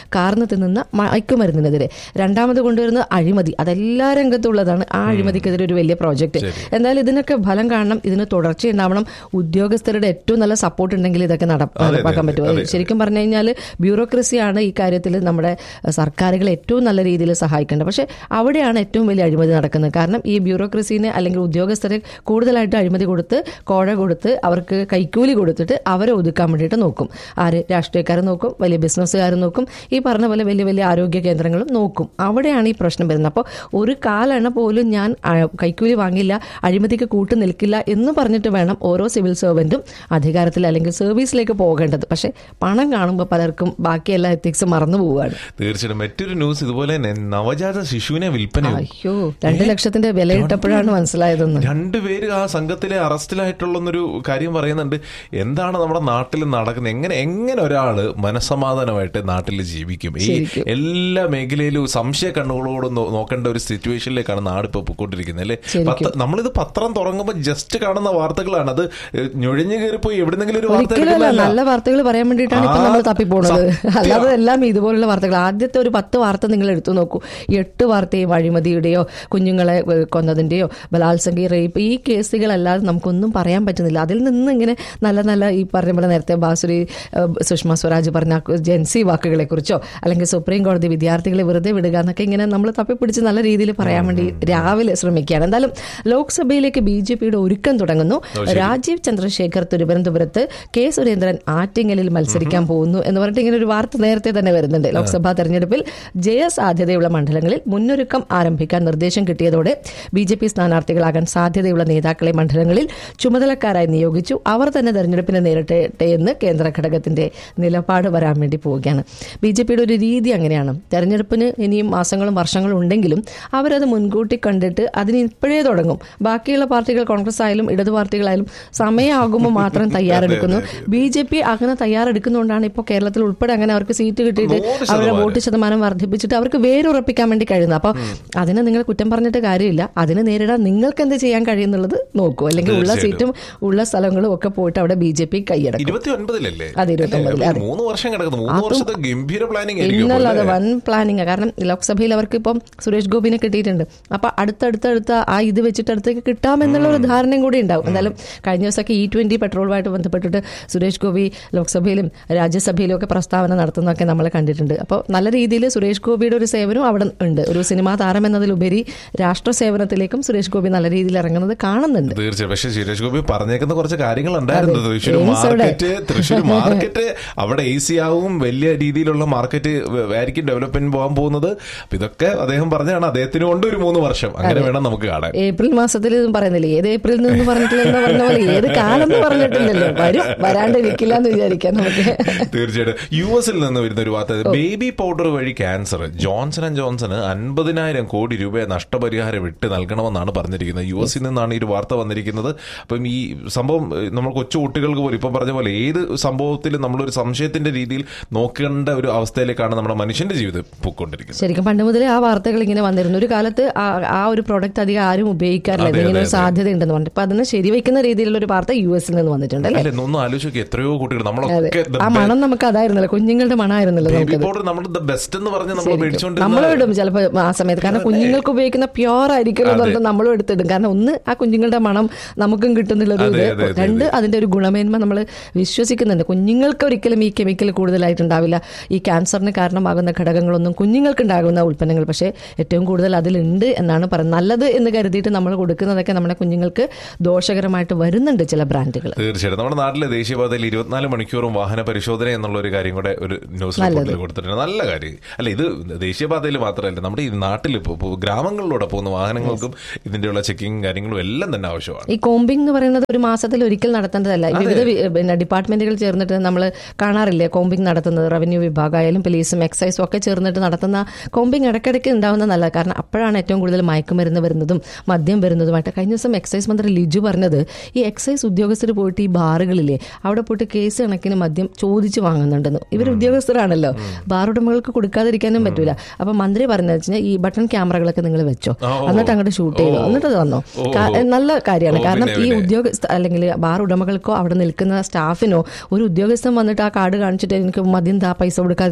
സംസ്ഥാനത്ത് നിന്ന് മയക്കുമരുന്നിനെതിരെ രണ്ടാമത് കൊണ്ടുവരുന്ന അഴിമതി അതെല്ലാ രംഗത്തുള്ളതാണ് ആ അഴിമതിക്കെതിരെ ഒരു വലിയ പ്രോജക്റ്റ് എന്തായാലും ഇതിനൊക്കെ ഫലം കാണണം ഇതിന് തുടർച്ച ഉണ്ടാവണം ഉദ്യോഗസ്ഥരുടെ ഏറ്റവും നല്ല സപ്പോർട്ട് ഉണ്ടെങ്കിൽ ഇതൊക്കെ നട- നടപ്പാക്കാൻ പറ്റും അത് ശരിക്കും പറഞ്ഞു കഴിഞ്ഞാൽ ബ്യൂറോക്രസിയാണ് ഈ കാര്യത്തിൽ നമ്മുടെ അഹ്, സർക്കാരുകളെ ഏറ്റവും നല്ല രീതിയിൽ സഹായിക്കേണ്ടത് പക്ഷേ അവിടെയാണ് ഏറ്റവും വലിയ അഴിമതി നടക്കുന്നത് കാരണം ഈ ബ്യൂറോക്രസീനെ അല്ലെങ്കിൽ ഉദ്യോഗസ്ഥരെ കൂടുതലായിട്ട് അഴിമതി കൊടുത്ത് കോഴ കൊടുത്ത് അവർക്ക് കൈക്കൂലി കൊടുത്തിട്ട് അവരെ ഒതുക്കാൻ വേണ്ടിയിട്ട് നോക്കും ആര് രാഷ്ട്രീയക്കാർ നോക്കും വലിയ ബിസിനസ്സുകാർ നോക്കും ഈ പറഞ്ഞ പോലെ വലിയ വലിയ ആരോഗ്യ കേന്ദ്രങ്ങളും നോക്കും അവിടെയാണ് ഈ പ്രശ്നം വരുന്നത് അപ്പോൾ ഒരു കാലെണ്ണ പോലും ഞാൻ ആ, കൈക്കൂലി വാങ്ങില്ല അഴിമതിക്ക് കൂട്ടു നിൽക്കില്ല എന്ന് പറഞ്ഞിട്ട് വേണം ഓരോ സിവിൽ സർവൻറ്റും അധികാരത്തിൽ അല്ലെങ്കിൽ സർവീസിലേക്ക് പോകേണ്ടത് പക്ഷേ പണം കാണുമ്പോൾ പലർക്കും ബാക്കി എല്ലാ എത്തിക്സ് മറന്നു പോവുകയാണ് തീർച്ചയായിട്ടും മറ്റൊരു ന്യൂസ് ഇതുപോലെ തന്നെ നവജാത ശിശുവിനെ വിൽപ്പന അയ്യോ രണ്ട് ലക്ഷത്തിന്റെ വില ഇട്ടപ്പോഴാണ് മനസ്സിലായതെന്ന് രണ്ടുപേര് ആ സംഘത്തിലെ അറസ്റ്റിലായിട്ടുള്ളൊരു കാര്യം പറയുന്നുണ്ട് എന്താണ് നമ്മുടെ നാട്ടിൽ നടക്കുന്നത് എങ്ങനെ എങ്ങനെ ഒരാള് മനസമാധാനമായിട്ട് നാട്ടിൽ ജീവിക്കും ഈ ശരിക്കും. എല്ലാ മേഖലയിലും സംശയ കണ്ണുകളോട് നോ- നോക്കേണ്ട ഒരു സിറ്റുവേഷനിലേക്കാണ് നാട് ഇപ്പൊ പൊയ്ക്കൊണ്ടിരിക്കുന്നത് അല്ലേ ശരിക്കും. പത്ര- നമ്മളിത് പത്രം തുറങ്ങുമ്പോൾ ജസ്റ്റ് കാണുന്ന വാർത്തകളാണ് അത് ഞൊഴിഞ്ഞു കയറിപ്പോയി എവിടെന്നെങ്കിലും ഒരു വാർത്ത ഒരിക്കലും അല്ല എടുക്കുന്നതല്ല. നല്ല വാർത്തകൾ പറയാൻ വേണ്ടിയിട്ടാണ് ഇപ്പൊ ആ, നമ്മൾ തപ്പിപ്പോണത് സത്യം. അല്ലാതെ എല്ലാം ഇതുപോലുള്ള വാർത്തകൾ ആദ്യത്തെ ഒരു പത്ത് വാർത്ത നിങ്ങൾ എടുത്തു നോക്കൂ എട്ട് വാർത്തയും അഴിമതിയുടെയോ കുഞ്ഞുങ്ങളെ ഏഹ്, കൊന്നതിന്റെയോ ബലാത്സംഗ റേപ്പ് ഈ കേസുകളല്ലാതെ നമുക്കൊന്നും പറയാൻ പറ്റുന്നില്ല അതിൽ നിന്ന് ഇങ്ങനെ നല്ല നല്ല ഈ പറഞ്ഞ പോലെ നേരത്തെ ബാസുരി ഏഹ്, സുഷമ സ്വരാജ് പറഞ്ഞ ജെൻസി വാക്കുകളെ കുറിച്ചോ അല്ലെങ്കിൽ സുപ്രീം കോടതി വിദ്യാർത്ഥികളെ വെറുതെ വിടുക എന്നൊക്കെ ഇങ്ങനെ നമ്മൾ തപ്പിപ്പിടിച്ച് നല്ല രീതിയിൽ പറയാൻ വേണ്ടി രാവിലെ ശ്രമിക്കുകയാണ് എന്തായാലും ലോക്സഭയിലേക്ക് ബി ജെ പിയുടെ ഒരുക്കം തുടങ്ങുന്നു രാജീവ് ചന്ദ്രശേഖർ തിരുവനന്തപുരത്ത് കെ സുരേന്ദ്രൻ ആറ്റിങ്ങലിൽ മത്സരിക്കാൻ പോകുന്നു എന്ന് പറഞ്ഞിട്ട് ഇങ്ങനെ ഒരു വാർത്ത നേരത്തെ തന്നെ വരുന്നുണ്ട് ലോക്സഭാ തെരഞ്ഞെടുപ്പിൽ ജയസാധ്യതയുള്ള മണ്ഡലങ്ങളിൽ മുന്നൊരുക്കം ആരംഭിക്കാൻ നിർദ്ദേശം കിട്ടിയതോടെ ബി ജെ പി സ്ഥാനാർത്ഥികളാകാൻ സാധ്യതയുള്ള നേതാക്കളെ മണ്ഡലങ്ങളിൽ ചുമതലക്കാരായി നിയോഗിച്ചു അവർ തന്നെ തെരഞ്ഞെടുപ്പിനെ നേരിട്ടെ എന്ന് കേന്ദ്ര ഘടകത്തിന്റെ നിലപാട് വരാൻ വേണ്ടി പോവുകയാണ് ബി ജെ പിയുടെ ഒരു രീതി അങ്ങനെയാണ് തെരഞ്ഞെടുപ്പിന് ഇനിയും മാസങ്ങളും വർഷങ്ങളും ഉണ്ടെങ്കിലും അവരത് മുൻകൂട്ടി കണ്ടിട്ട് അതിന് ഇപ്പോഴേ തുടങ്ങും ബാക്കിയുള്ള പാർട്ടികൾ കോൺഗ്രസ് ആയാലും ഇടതു പാർട്ടികളായാലും സമയമാകുമ്പോൾ മാത്രം തയ്യാറെടുക്കുന്നു ബി ജെ പി അങ്ങനെ തയ്യാറെടുക്കുന്നതുകൊണ്ടാണ് ഇപ്പോൾ കേരളത്തിൽ ഉൾപ്പെടെ അങ്ങനെ അവർക്ക് സീറ്റ് കിട്ടിയിട്ട് നൂറ് അവരുടെ ശതമാനം. വോട്ട് ശതമാനം വർദ്ധിപ്പിച്ചിട്ട് അവർക്ക് വേരുറപ്പിക്കാൻ വേണ്ടി കഴിയുന്നത് അപ്പോൾ അതിനെ നിങ്ങൾ കുറ്റം പറഞ്ഞിട്ട് കാര്യമില്ല അതിനെ നേരിടാൻ നിങ്ങൾക്ക് എന്ത് ചെയ്യാൻ കഴിയുന്നുള്ളത് നോക്കൂ അല്ലെങ്കിൽ ഉള്ള സീറ്റും ഉള്ള സ്ഥലങ്ങളും ഒക്കെ പോയിട്ട് അവിടെ ബി ജെ പി കൈയടക്കും ഇരുപത്തി ഒൻപതിലല്ലേ അതെ, ഇരുപത്തിയൊൻപതിൽ, അല്ലേ? അതെ. മൂന്ന് വർഷം കിടക്കുന്നു മൂന്ന് വർഷത്തെ ഗംഭീര പ്ലാനിങ് ആയിരിക്കും ഇന്നല്ല അത് അപ്പോൾ വൻ പ്ലാനിങ് കാരണം ലോക്സഭയിൽ അവർക്ക് ഇപ്പം സുരേഷ് ഗോപിനെ കിട്ടിയിട്ടുണ്ട് അപ്പൊ അടുത്തടുത്തടുത്ത ആ ഇത് വെച്ചിട്ട് അടുത്തേക്ക് കിട്ടാമെന്നുള്ള ഒരു ധാരണയും കൂടി ഉണ്ടാവും എന്തായാലും കഴിഞ്ഞ ദിവസമൊക്കെ ഇ ട്വന്റി പെട്രോളുമായിട്ട് ബന്ധപ്പെട്ടിട്ട് സുരേഷ് ഗോപി ലോക്സഭയിലും രാജ്യസഭയിലും ഒക്കെ പ്രസ്താവന നടത്തുന്നതൊക്കെ നമ്മൾ കണ്ടിട്ടുണ്ട് അപ്പോൾ നല്ല രീതിയിൽ സുരേഷ് ഗോപിയുടെ ഒരു സേവനം അവിടെ ഉണ്ട് ഒരു സിനിമാ താരം എന്നതിലുപരി രാഷ്ട്ര സേവനത്തിലേക്കും സുരേഷ് ഗോപി നല്ല രീതിയിൽ ഇറങ്ങുന്നത് കാണുന്നുണ്ട് തീർച്ചയായും പക്ഷെ സുരേഷ് ഗോപി പറഞ്ഞേക്കുന്ന കുറച്ച് കാര്യങ്ങൾ ഉണ്ടായിരുന്നു അതെ. തൃശ്ശൂർ എയിംസ് അവിടെ. മാർക്കറ്റ് തൃശ്ശൂർ മാർക്കറ്റ് അവിടെ എ സി ആവും വലിയ രീതിയിലുള്ള മാർക്കറ്റ് ആയിരിക്കും ഡെവലപ്മെന്റ് പോകാൻ പോകുന്നത് അപ്പൊ ഇതൊക്കെ അദ്ദേഹം പറഞ്ഞാണ് അദ്ദേഹത്തിന് കൊണ്ട് ഒരു മൂന്ന് വർഷം അങ്ങനെ വേണം നമുക്ക് കാണാൻ ഏപ്രിൽ മാസത്തിൽ ഇതും പറയുന്നില്ല ഏത് ഏപ്രിൽ നിന്ന് പറഞ്ഞിട്ടില്ലെന്ന് പറഞ്ഞ പോലെ ഏത് കാലം എന്ന് പറഞ്ഞിട്ടില്ലല്ലോ വരും വരാണ്ടിരിക്കില്ല എന്ന് വിചാരിക്കാം നമുക്ക് തീർച്ചയായിട്ടും യു എസിൽ നിന്ന് വരുന്ന ഒരു വാർത്ത ബേബി പൗഡർ വഴി ക്യാൻസർ ജോൺസൺ ആൻഡ് ജോൺസണ് അൻപതിനായിരം കോടി രൂപ നഷ്ടപരിഹാരം വിട്ട് നൽകണമെന്നാണ് പറഞ്ഞിരിക്കുന്നത് യു എസിൽ നിന്നാണ് ഈ ഒരു വാർത്ത വന്നിരിക്കുന്നത് അപ്പം ഈ സംഭവം ഏഹ്, നമ്മൾ കൊച്ചു കുട്ടികൾക്ക് പോലും ഇപ്പം പറഞ്ഞ പോലെ ഏത് സംഭവത്തിലും നമ്മളൊരു സംശയത്തിന്റെ രീതിയിൽ നോക്കേണ്ട ഒരു അവസ്ഥയിലേക്കാണ് നമ്മുടെ മനുഷ്യന്റെ ജീവിതം പൊയ്ക്കൊണ്ടിരിക്കുന്നത് ശരിക്കും പണ്ട് മുതലേ ആ വാർത്തകൾ ഇങ്ങനെ വന്നിരുന്നു ഒരു കാലത്ത് ആ ആ ഒരു പ്രോഡക്റ്റ് അധികം ആരും ഉപയോഗിക്കാറില്ല അതെ, ഇങ്ങനെ ഒരു അതെ, സാധ്യത ഉണ്ടെന്ന് പറഞ്ഞു അപ്പൊ അതിനെ ശരിവയ്ക്കുന്ന രീതിയിലുള്ള ഒരു വാർത്ത യു എസിൽ നിന്ന് വന്നിട്ടുണ്ട് അല്ലേ അല്ലെ ഒന്ന് ആലോചിച്ച് നോക്കി എത്രയോ കുട്ടികൾ അതെ നമ്മളൊക്കെ ആ മണം നമുക്ക് അതായിരുന്നല്ലോ കുഞ്ഞുങ്ങളുടെ മണമായിരുന്നല്ലോ ബേബി നമുക്കത് പൗഡർ നമ്മുടെ ദ ബെസ്റ്റ് എന്ന് പറഞ്ഞ് നമ്മൾ നമ്മൾ മേടിച്ചോണ്ടിരുന്ന ഇടും ചിലപ്പോൾ ആ സമയത്ത് കാരണം കുഞ്ഞുങ്ങൾക്ക് ഉപയോഗിക്കുന്ന പ്യോർ ആയിരിക്കും എന്ന് പറഞ്ഞിട്ട് നമ്മളും എടുത്തിടും കാരണം ഒന്ന് ആ കുഞ്ഞുങ്ങളുടെ മണം നമുക്കും കിട്ടുന്നില്ല ഒരു അതെ, ഇത് അതെ, അതെ, രണ്ട് അതിന്റെ ഒരു ഗുണമേന്മ നമ്മൾ വിശ്വസിക്കുന്നുണ്ട് കുഞ്ഞുങ്ങൾക്ക് ഒരിക്കലും ഈ കെമിക്കൽ കൂടുതലായിട്ടുണ്ടാവില്ല ഈ ക്യാൻസറിന് കാരണമാകുന്ന ഘടകങ്ങളൊന്നും കുഞ്ഞുങ്ങൾക്ക് ഉണ്ടാകുന്ന ഉൽപ്പന്നങ്ങൾ പക്ഷേ ഏറ്റവും കൂടുതൽ അതിലുണ്ട് എന്നാണ് പറയുന്നത് നല്ലത് എന്ന് കരുതിയിട്ട് നമ്മൾ കൊടുക്കുന്നതൊക്കെ നമ്മുടെ കുഞ്ഞുങ്ങൾക്ക് ദോഷകരമായിട്ട് വരുന്നുണ്ട് ചില ബ്രാൻഡുകൾ തീർച്ചയായിട്ടും നമ്മുടെ നാട്ടിലെ ദേശീയപാതയിൽ ഇരുപത്തിനാല് മണിക്കൂറും വാഹന പരിശോധന എന്നുള്ള ഒരു കാര്യം കൂടെ ഒരു ന്യൂസ് റിപ്പോർട്ടിൽ കൊടുത്തിട്ടുണ്ട് നല്ല കാര്യം അല്ല ഇത് ദേശീയപാതയിൽ മാത്രമല്ല നമ്മുടെ ഈ നാട്ടിൽ ഇപ്പോൾ ഇപ്പോൾ ഗ്രാമങ്ങളിലൂടെ പോകുന്ന വാഹനങ്ങൾക്കും ഇതിന്റെയുള്ള ചെക്കിങ് കാര്യങ്ങളും എല്ലാം തന്നെ ആവശ്യമാണ് ഈ കോമ്പിംഗ് എന്ന് പറയുന്നത് ഒരു മാസത്തിൽ ഒരിക്കൽ നടത്തേണ്ടതല്ല ഈ വിവിധ വി- പിന്നെ ഡിപ്പാർട്ട്മെന്റുകൾ ചേർന്നിട്ട് നമ്മൾ കാണാറില്ലേ കോമ്പിംഗ് നടത്തുന്നത് റവന്യൂ വിഭാഗമായാലും പോലീസും എക്സൈസും ഒക്കെ ചേർന്നിട്ട് നടത്തുന്ന കോമ്പിംഗ് ഇടയ്ക്കിടയ്ക്ക് ഉണ്ടാവുന്ന നല്ല കാരണം അപ്പോഴാണ് ഏറ്റവും കൂടുതൽ മയക്കുമരുന്ന് വരുന്നതും മദ്യം വരുന്നതുമായിട്ട് കഴിഞ്ഞ ദിവസം എക്സൈസ് മന്ത്രി ലിജു പറഞ്ഞത് ഈ എക്സൈസ് ഉദ്യോഗസ്ഥർ പോയിട്ട് ഈ ബാറുകളിലെ അവിടെ പോയിട്ട് കേസ് കണക്കിന് മദ്യം ചോദിച്ചു വാങ്ങുന്നുണ്ടെന്ന് ഇവർ ഉദ്യോഗസ്ഥരാണല്ലോ ബാർ ഉടമകൾക്ക് കൊടുക്കാതിരിക്കാനും പറ്റൂല അപ്പൊ മന്ത്രി പറഞ്ഞത് വെച്ചാൽ ഈ ബട്ടൺ ക്യാമറകളൊക്കെ നിങ്ങൾ വെച്ചോ ഓ. എന്നിട്ട് അങ്ങോട്ട് ഷൂട്ട് ചെയ്തു എന്നിട്ട് അത് വന്നോ ഓ. കാ- നല്ല കാര്യമാണ് ഓ, കാരണം പിന്നെ, ഈ പിന്നെ. ഉദ്യോഗസ്ഥ അല്ലെങ്കിൽ ബാർ ഉടമകൾക്കോ അവിടെ നിൽക്കുന്ന സ്റ്റാഫിനോ ഒരു ഉദ്യോഗസ്ഥൻ വന്നിട്ട് ആ കാർഡ് കാണിച്ചിട്ട് എനിക്ക് മദ്യം താ പൈസ കൊടുക്കാതെ എന്ന് പറയുമ്പോൾ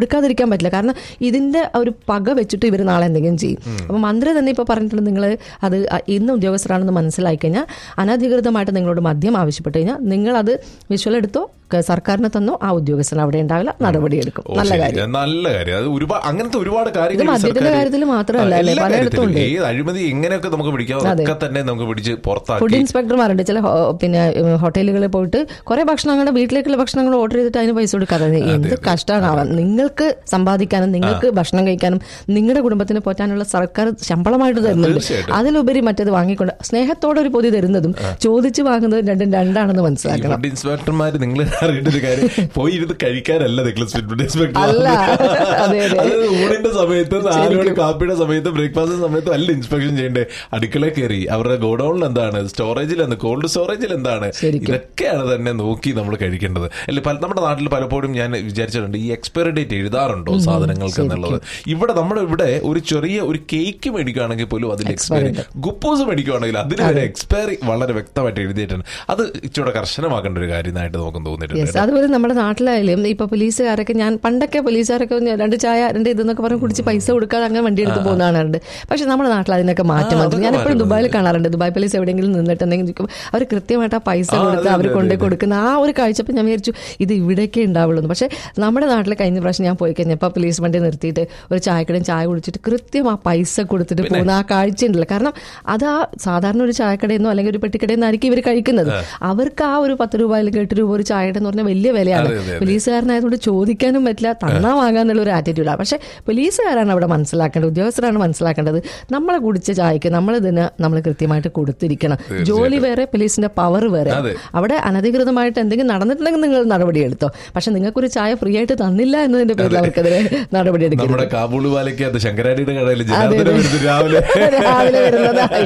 എടുക്കാതിരിക്കാൻ പറ്റില്ല കാരണം ഇതിന്റെ ഒരു പക വെച്ചിട്ട് ഇവർ നാളെ എന്തെങ്കിലും ചെയ്യും അപ്പൊ മന്ത്രി തന്നെ ഇപ്പൊ പറഞ്ഞിട്ടുണ്ട് നിങ്ങൾ അത് ഇന്ന് ഉദ്യോഗസ്ഥരാണെന്ന് മനസ്സിലാക്കി കഴിഞ്ഞാൽ അനധികൃതമായിട്ട് നിങ്ങളോട് മദ്യം ആവശ്യപ്പെട്ട് കഴിഞ്ഞാൽ നിങ്ങൾ അത് വിഷ്വൽ എടുത്തോ ക- സർക്കാരിന് തന്നോ ആ ഉദ്യോഗസ്ഥൻ അവിടെ ഉണ്ടാവില്ല നടപടിയെടുക്കും ഓ, നല്ല ശരി. കാര്യം നല്ല കാര്യം അത് ഒരുപാട് അങ്ങനത്തെ ഒരുപാട് കാര്യങ്ങൾ ഇത് ഈ മദ്യത്തിന്റെ സർക്കാര് കാര്യത്തിൽ മാത്രമല്ല ആ, അല്ലേ? എല്ലാ പലയിടത്തും കാര്യത്തിലും. ഉണ്ട്. ഏത് അഴിമതി എങ്ങനെയൊക്കെ നമുക്ക് പിടിക്കാം അതൊക്കെ തന്നെ നമുക്ക് പിടിച്ച് ഫുഡ് പുറത്താക്കി ഇൻസ്പെക്ടർമാരുണ്ട് ചില ഹോ- പിന്നെ ഉം, ഹോട്ടലുകളിൽ പോയിട്ട് കുറെ ഭക്ഷണങ്ങളുടെ വീട്ടിലേക്കുള്ള ഭക്ഷണങ്ങൾ ഓർഡർ ചെയ്തിട്ട് അതിന് പൈസ കൊടുക്കാതെ എന്ത് കഷ്ടമാണ് ആവാൻ നിങ്ങൾക്ക് സമ്പാദിക്കാനും നിങ്ങൾക്ക് ഭക്ഷണം കഴിക്കാനും നിങ്ങളുടെ കുടുംബത്തിന് പോറ്റാനുള്ള സർക്കാർ ശമ്പളമായിട്ട് തരുന്നുണ്ട് തീർച്ചയായിട്ടും. അതിലുപരി മറ്റേത് വാങ്ങിക്കൊണ്ട് സ്നേഹത്തോടെ ഒരു പൊതി തരുന്നതും ചോദിച്ചു വാങ്ങുന്നതും രണ്ടും രണ്ടാണെന്ന് ഈ മനസ്സിലാക്കണം ഫുഡ് ഇൻസ്പെക്ടർമാർ നിങ്ങൾ അറിയേണ്ട ഒരു കാര്യം പോയി ഇരുന്ന് കഴിക്കാനല്ല നിങ്ങൾ ഫുഡ് ഇൻസ്പെക്ടർ അല്ല. അതെ, അതെ. അത് ഊണിന്റെ സമയത്ത് നാല് മണി കാപ്പിയുടെ സമയത്ത് ബ്രേക്ക്ഫാസ്റ്റ് സമയത്ത് അല്ല ഇൻസ്പെക്ഷൻ ചെയ്യണ്ടേ അടുക്കള കയറി അവരുടെ ഗോഡൌണിൽ എന്താണ് സ്റ്റോറേജിൽ എന്ത് കോൾഡ് സ്റ്റോറേജിൽ എന്താണ് ശരിക്കും. ഇതൊക്കെയാണ് തന്നെ നോക്കി നമ്മൾ കഴിക്കേണ്ടത് അല്ലെ പല നമ്മുടെ നാട്ടിൽ പലപ്പോഴും ഞാൻ വിചാരിച്ചിട്ടുണ്ട് ഈ എക്സ്പയറി ഡേറ്റ് എഴുതാറുണ്ടോ സാധനങ്ങൾക്ക് എന്നുള്ളത് ഇവിടെ നമ്മുടെ ഇവിടെ ഒരു ചെറിയ ഒരു കേക്ക് മേടിക്കുകയാണെങ്കിൽ പോലും അതിൽ എക്സ്പയറി ഗുപ്പൂസ് മേടിക്കുകയാണെങ്കിൽ അതിന് വരെ എക്സ്പയറി വളരെ വ്യക്തമായിട്ട് എഴുതിയിട്ടുണ്ട് അത് ഇച്ചിരി കർശനമാക്കേണ്ട ഒരു കാര്യമായിട്ട് നമുക്ക് തോന്നിയിട്ടുണ്ട് യെസ് അതുപോലെ നമ്മുടെ നാട്ടിലായാലും ഇപ്പൊ പോലീസുകാരൊക്കെ ഞാൻ പണ്ടൊക്കെ പോലീസുകാരൊക്കെ ഒന്ന് രണ്ട് ചായ രണ്ട് ഇതെന്നൊക്കെ പറഞ്ഞ് കുടിച്ച് പൈസ കൊടുക്കാതെ അങ്ങനെ വണ്ടി എടുത്ത് പോകുന്ന കാണാറുണ്ട് പക്ഷെ നമ്മുടെ നാട്ടിൽ അതിനൊക്കെ മാറ്റം ആ, വന്നു അതൊക്കെ ഞാൻ എപ്പോഴും മാറ്റം ദുബായിൽ കാണാറുണ്ട് ദുബായ് പോലീസ് എവിടെയെങ്കിലും നിന്നിട്ട് എന്തെങ്കിലും അവർ കൃത്യമായിട്ട് ആ പൈസ ആ, കൊടുത്ത് അതെ, അവർ അതെ, കൊണ്ടേ അതെ. കൊടുക്കുന്ന ആ ഒരു കാഴ്ചപ്പോൾ ഞാൻ വിചാരിച്ചു ഇത് ഇവിടേക്കേ ഉണ്ടാവുള്ളൂ എന്ന്. പക്ഷെ നമ്മുടെ നാട്ടിൽ കഴിഞ്ഞ പ്രാവശ്യം ഞാൻ പോയി കഴിഞ്ഞപ്പോൾ പോലീസ് വണ്ടി നിർത്തിയിട്ട് ഒരു ചായക്കടയും ചായ കുടിച്ചിട്ട് കൃത്യം ആ പൈസ കൊടുത്തിട്ട് പോകുന്ന ആ കാഴ്ച ഉണ്ടല്ലോ കാരണം അത് ആ സാധാരണ ഒരു ചായക്കടയിൽ നിന്നോ അല്ലെങ്കിൽ ഒരു പെട്ടിക്കടയിൽ നിന്നായിരിക്കും ഇവർ കഴിക്കുന്നത് അവർക്ക് ആ ഒരു പത്ത് രൂപ അല്ലെങ്കിൽ എട്ട് രൂപ ഒരു ചായയുടെ എന്ന് പറഞ്ഞാൽ വലിയ വിലയാണ് അതെ, അതെ, അതെ. പോലീസുകാരനായതുകൊണ്ട് ചോദിക്കാനും പറ്റില്ല തന്നാ വാങ്ങാന്നുള്ള ഒരു ആറ്റിറ്റ്യൂഡാണ് പക്ഷെ പോലീസുകാരാണ് അവിടെ മനസ്സിലാക്കേണ്ടത് ഉദ്യോഗസ്ഥരാണ് മനസ്സിലാക്കേണ്ടത് നമ്മളെ കുടിച്ച ചായക്ക് നമ്മൾ ഇതിന് നമ്മൾ കൃത്യമായിട്ട് കൊടുത്തിരിക്കണം ജോലി വേറെ പോലീസിന്റെ പവർ വേറെ അതെ. അവിടെ അനധികൃതമായിട്ട് എന്തെങ്കിലും നടന്നിട്ടുണ്ടെങ്കിൽ നിങ്ങൾ നടപടി എടുത്തോ പക്ഷെ നിങ്ങൾക്കൊരു ചായ ഫ്രീ ആയിട്ട് തന്നില്ല എന്നതിന്റെ പേരിൽ അവർക്കെതിരെ നടപടി എടുക്കണം നമ്മുടെ കാബൂള് പാലയ്ക്കകത്ത് ശങ്കരാടിയുടെ കടയിൽ ജനാർദ്ദനം വരുന്നു രാവിലെ രാവിലെ വരുന്നതായി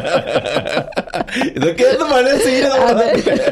ഇതൊക്കെയാണ് പഴയ സീന് അതെ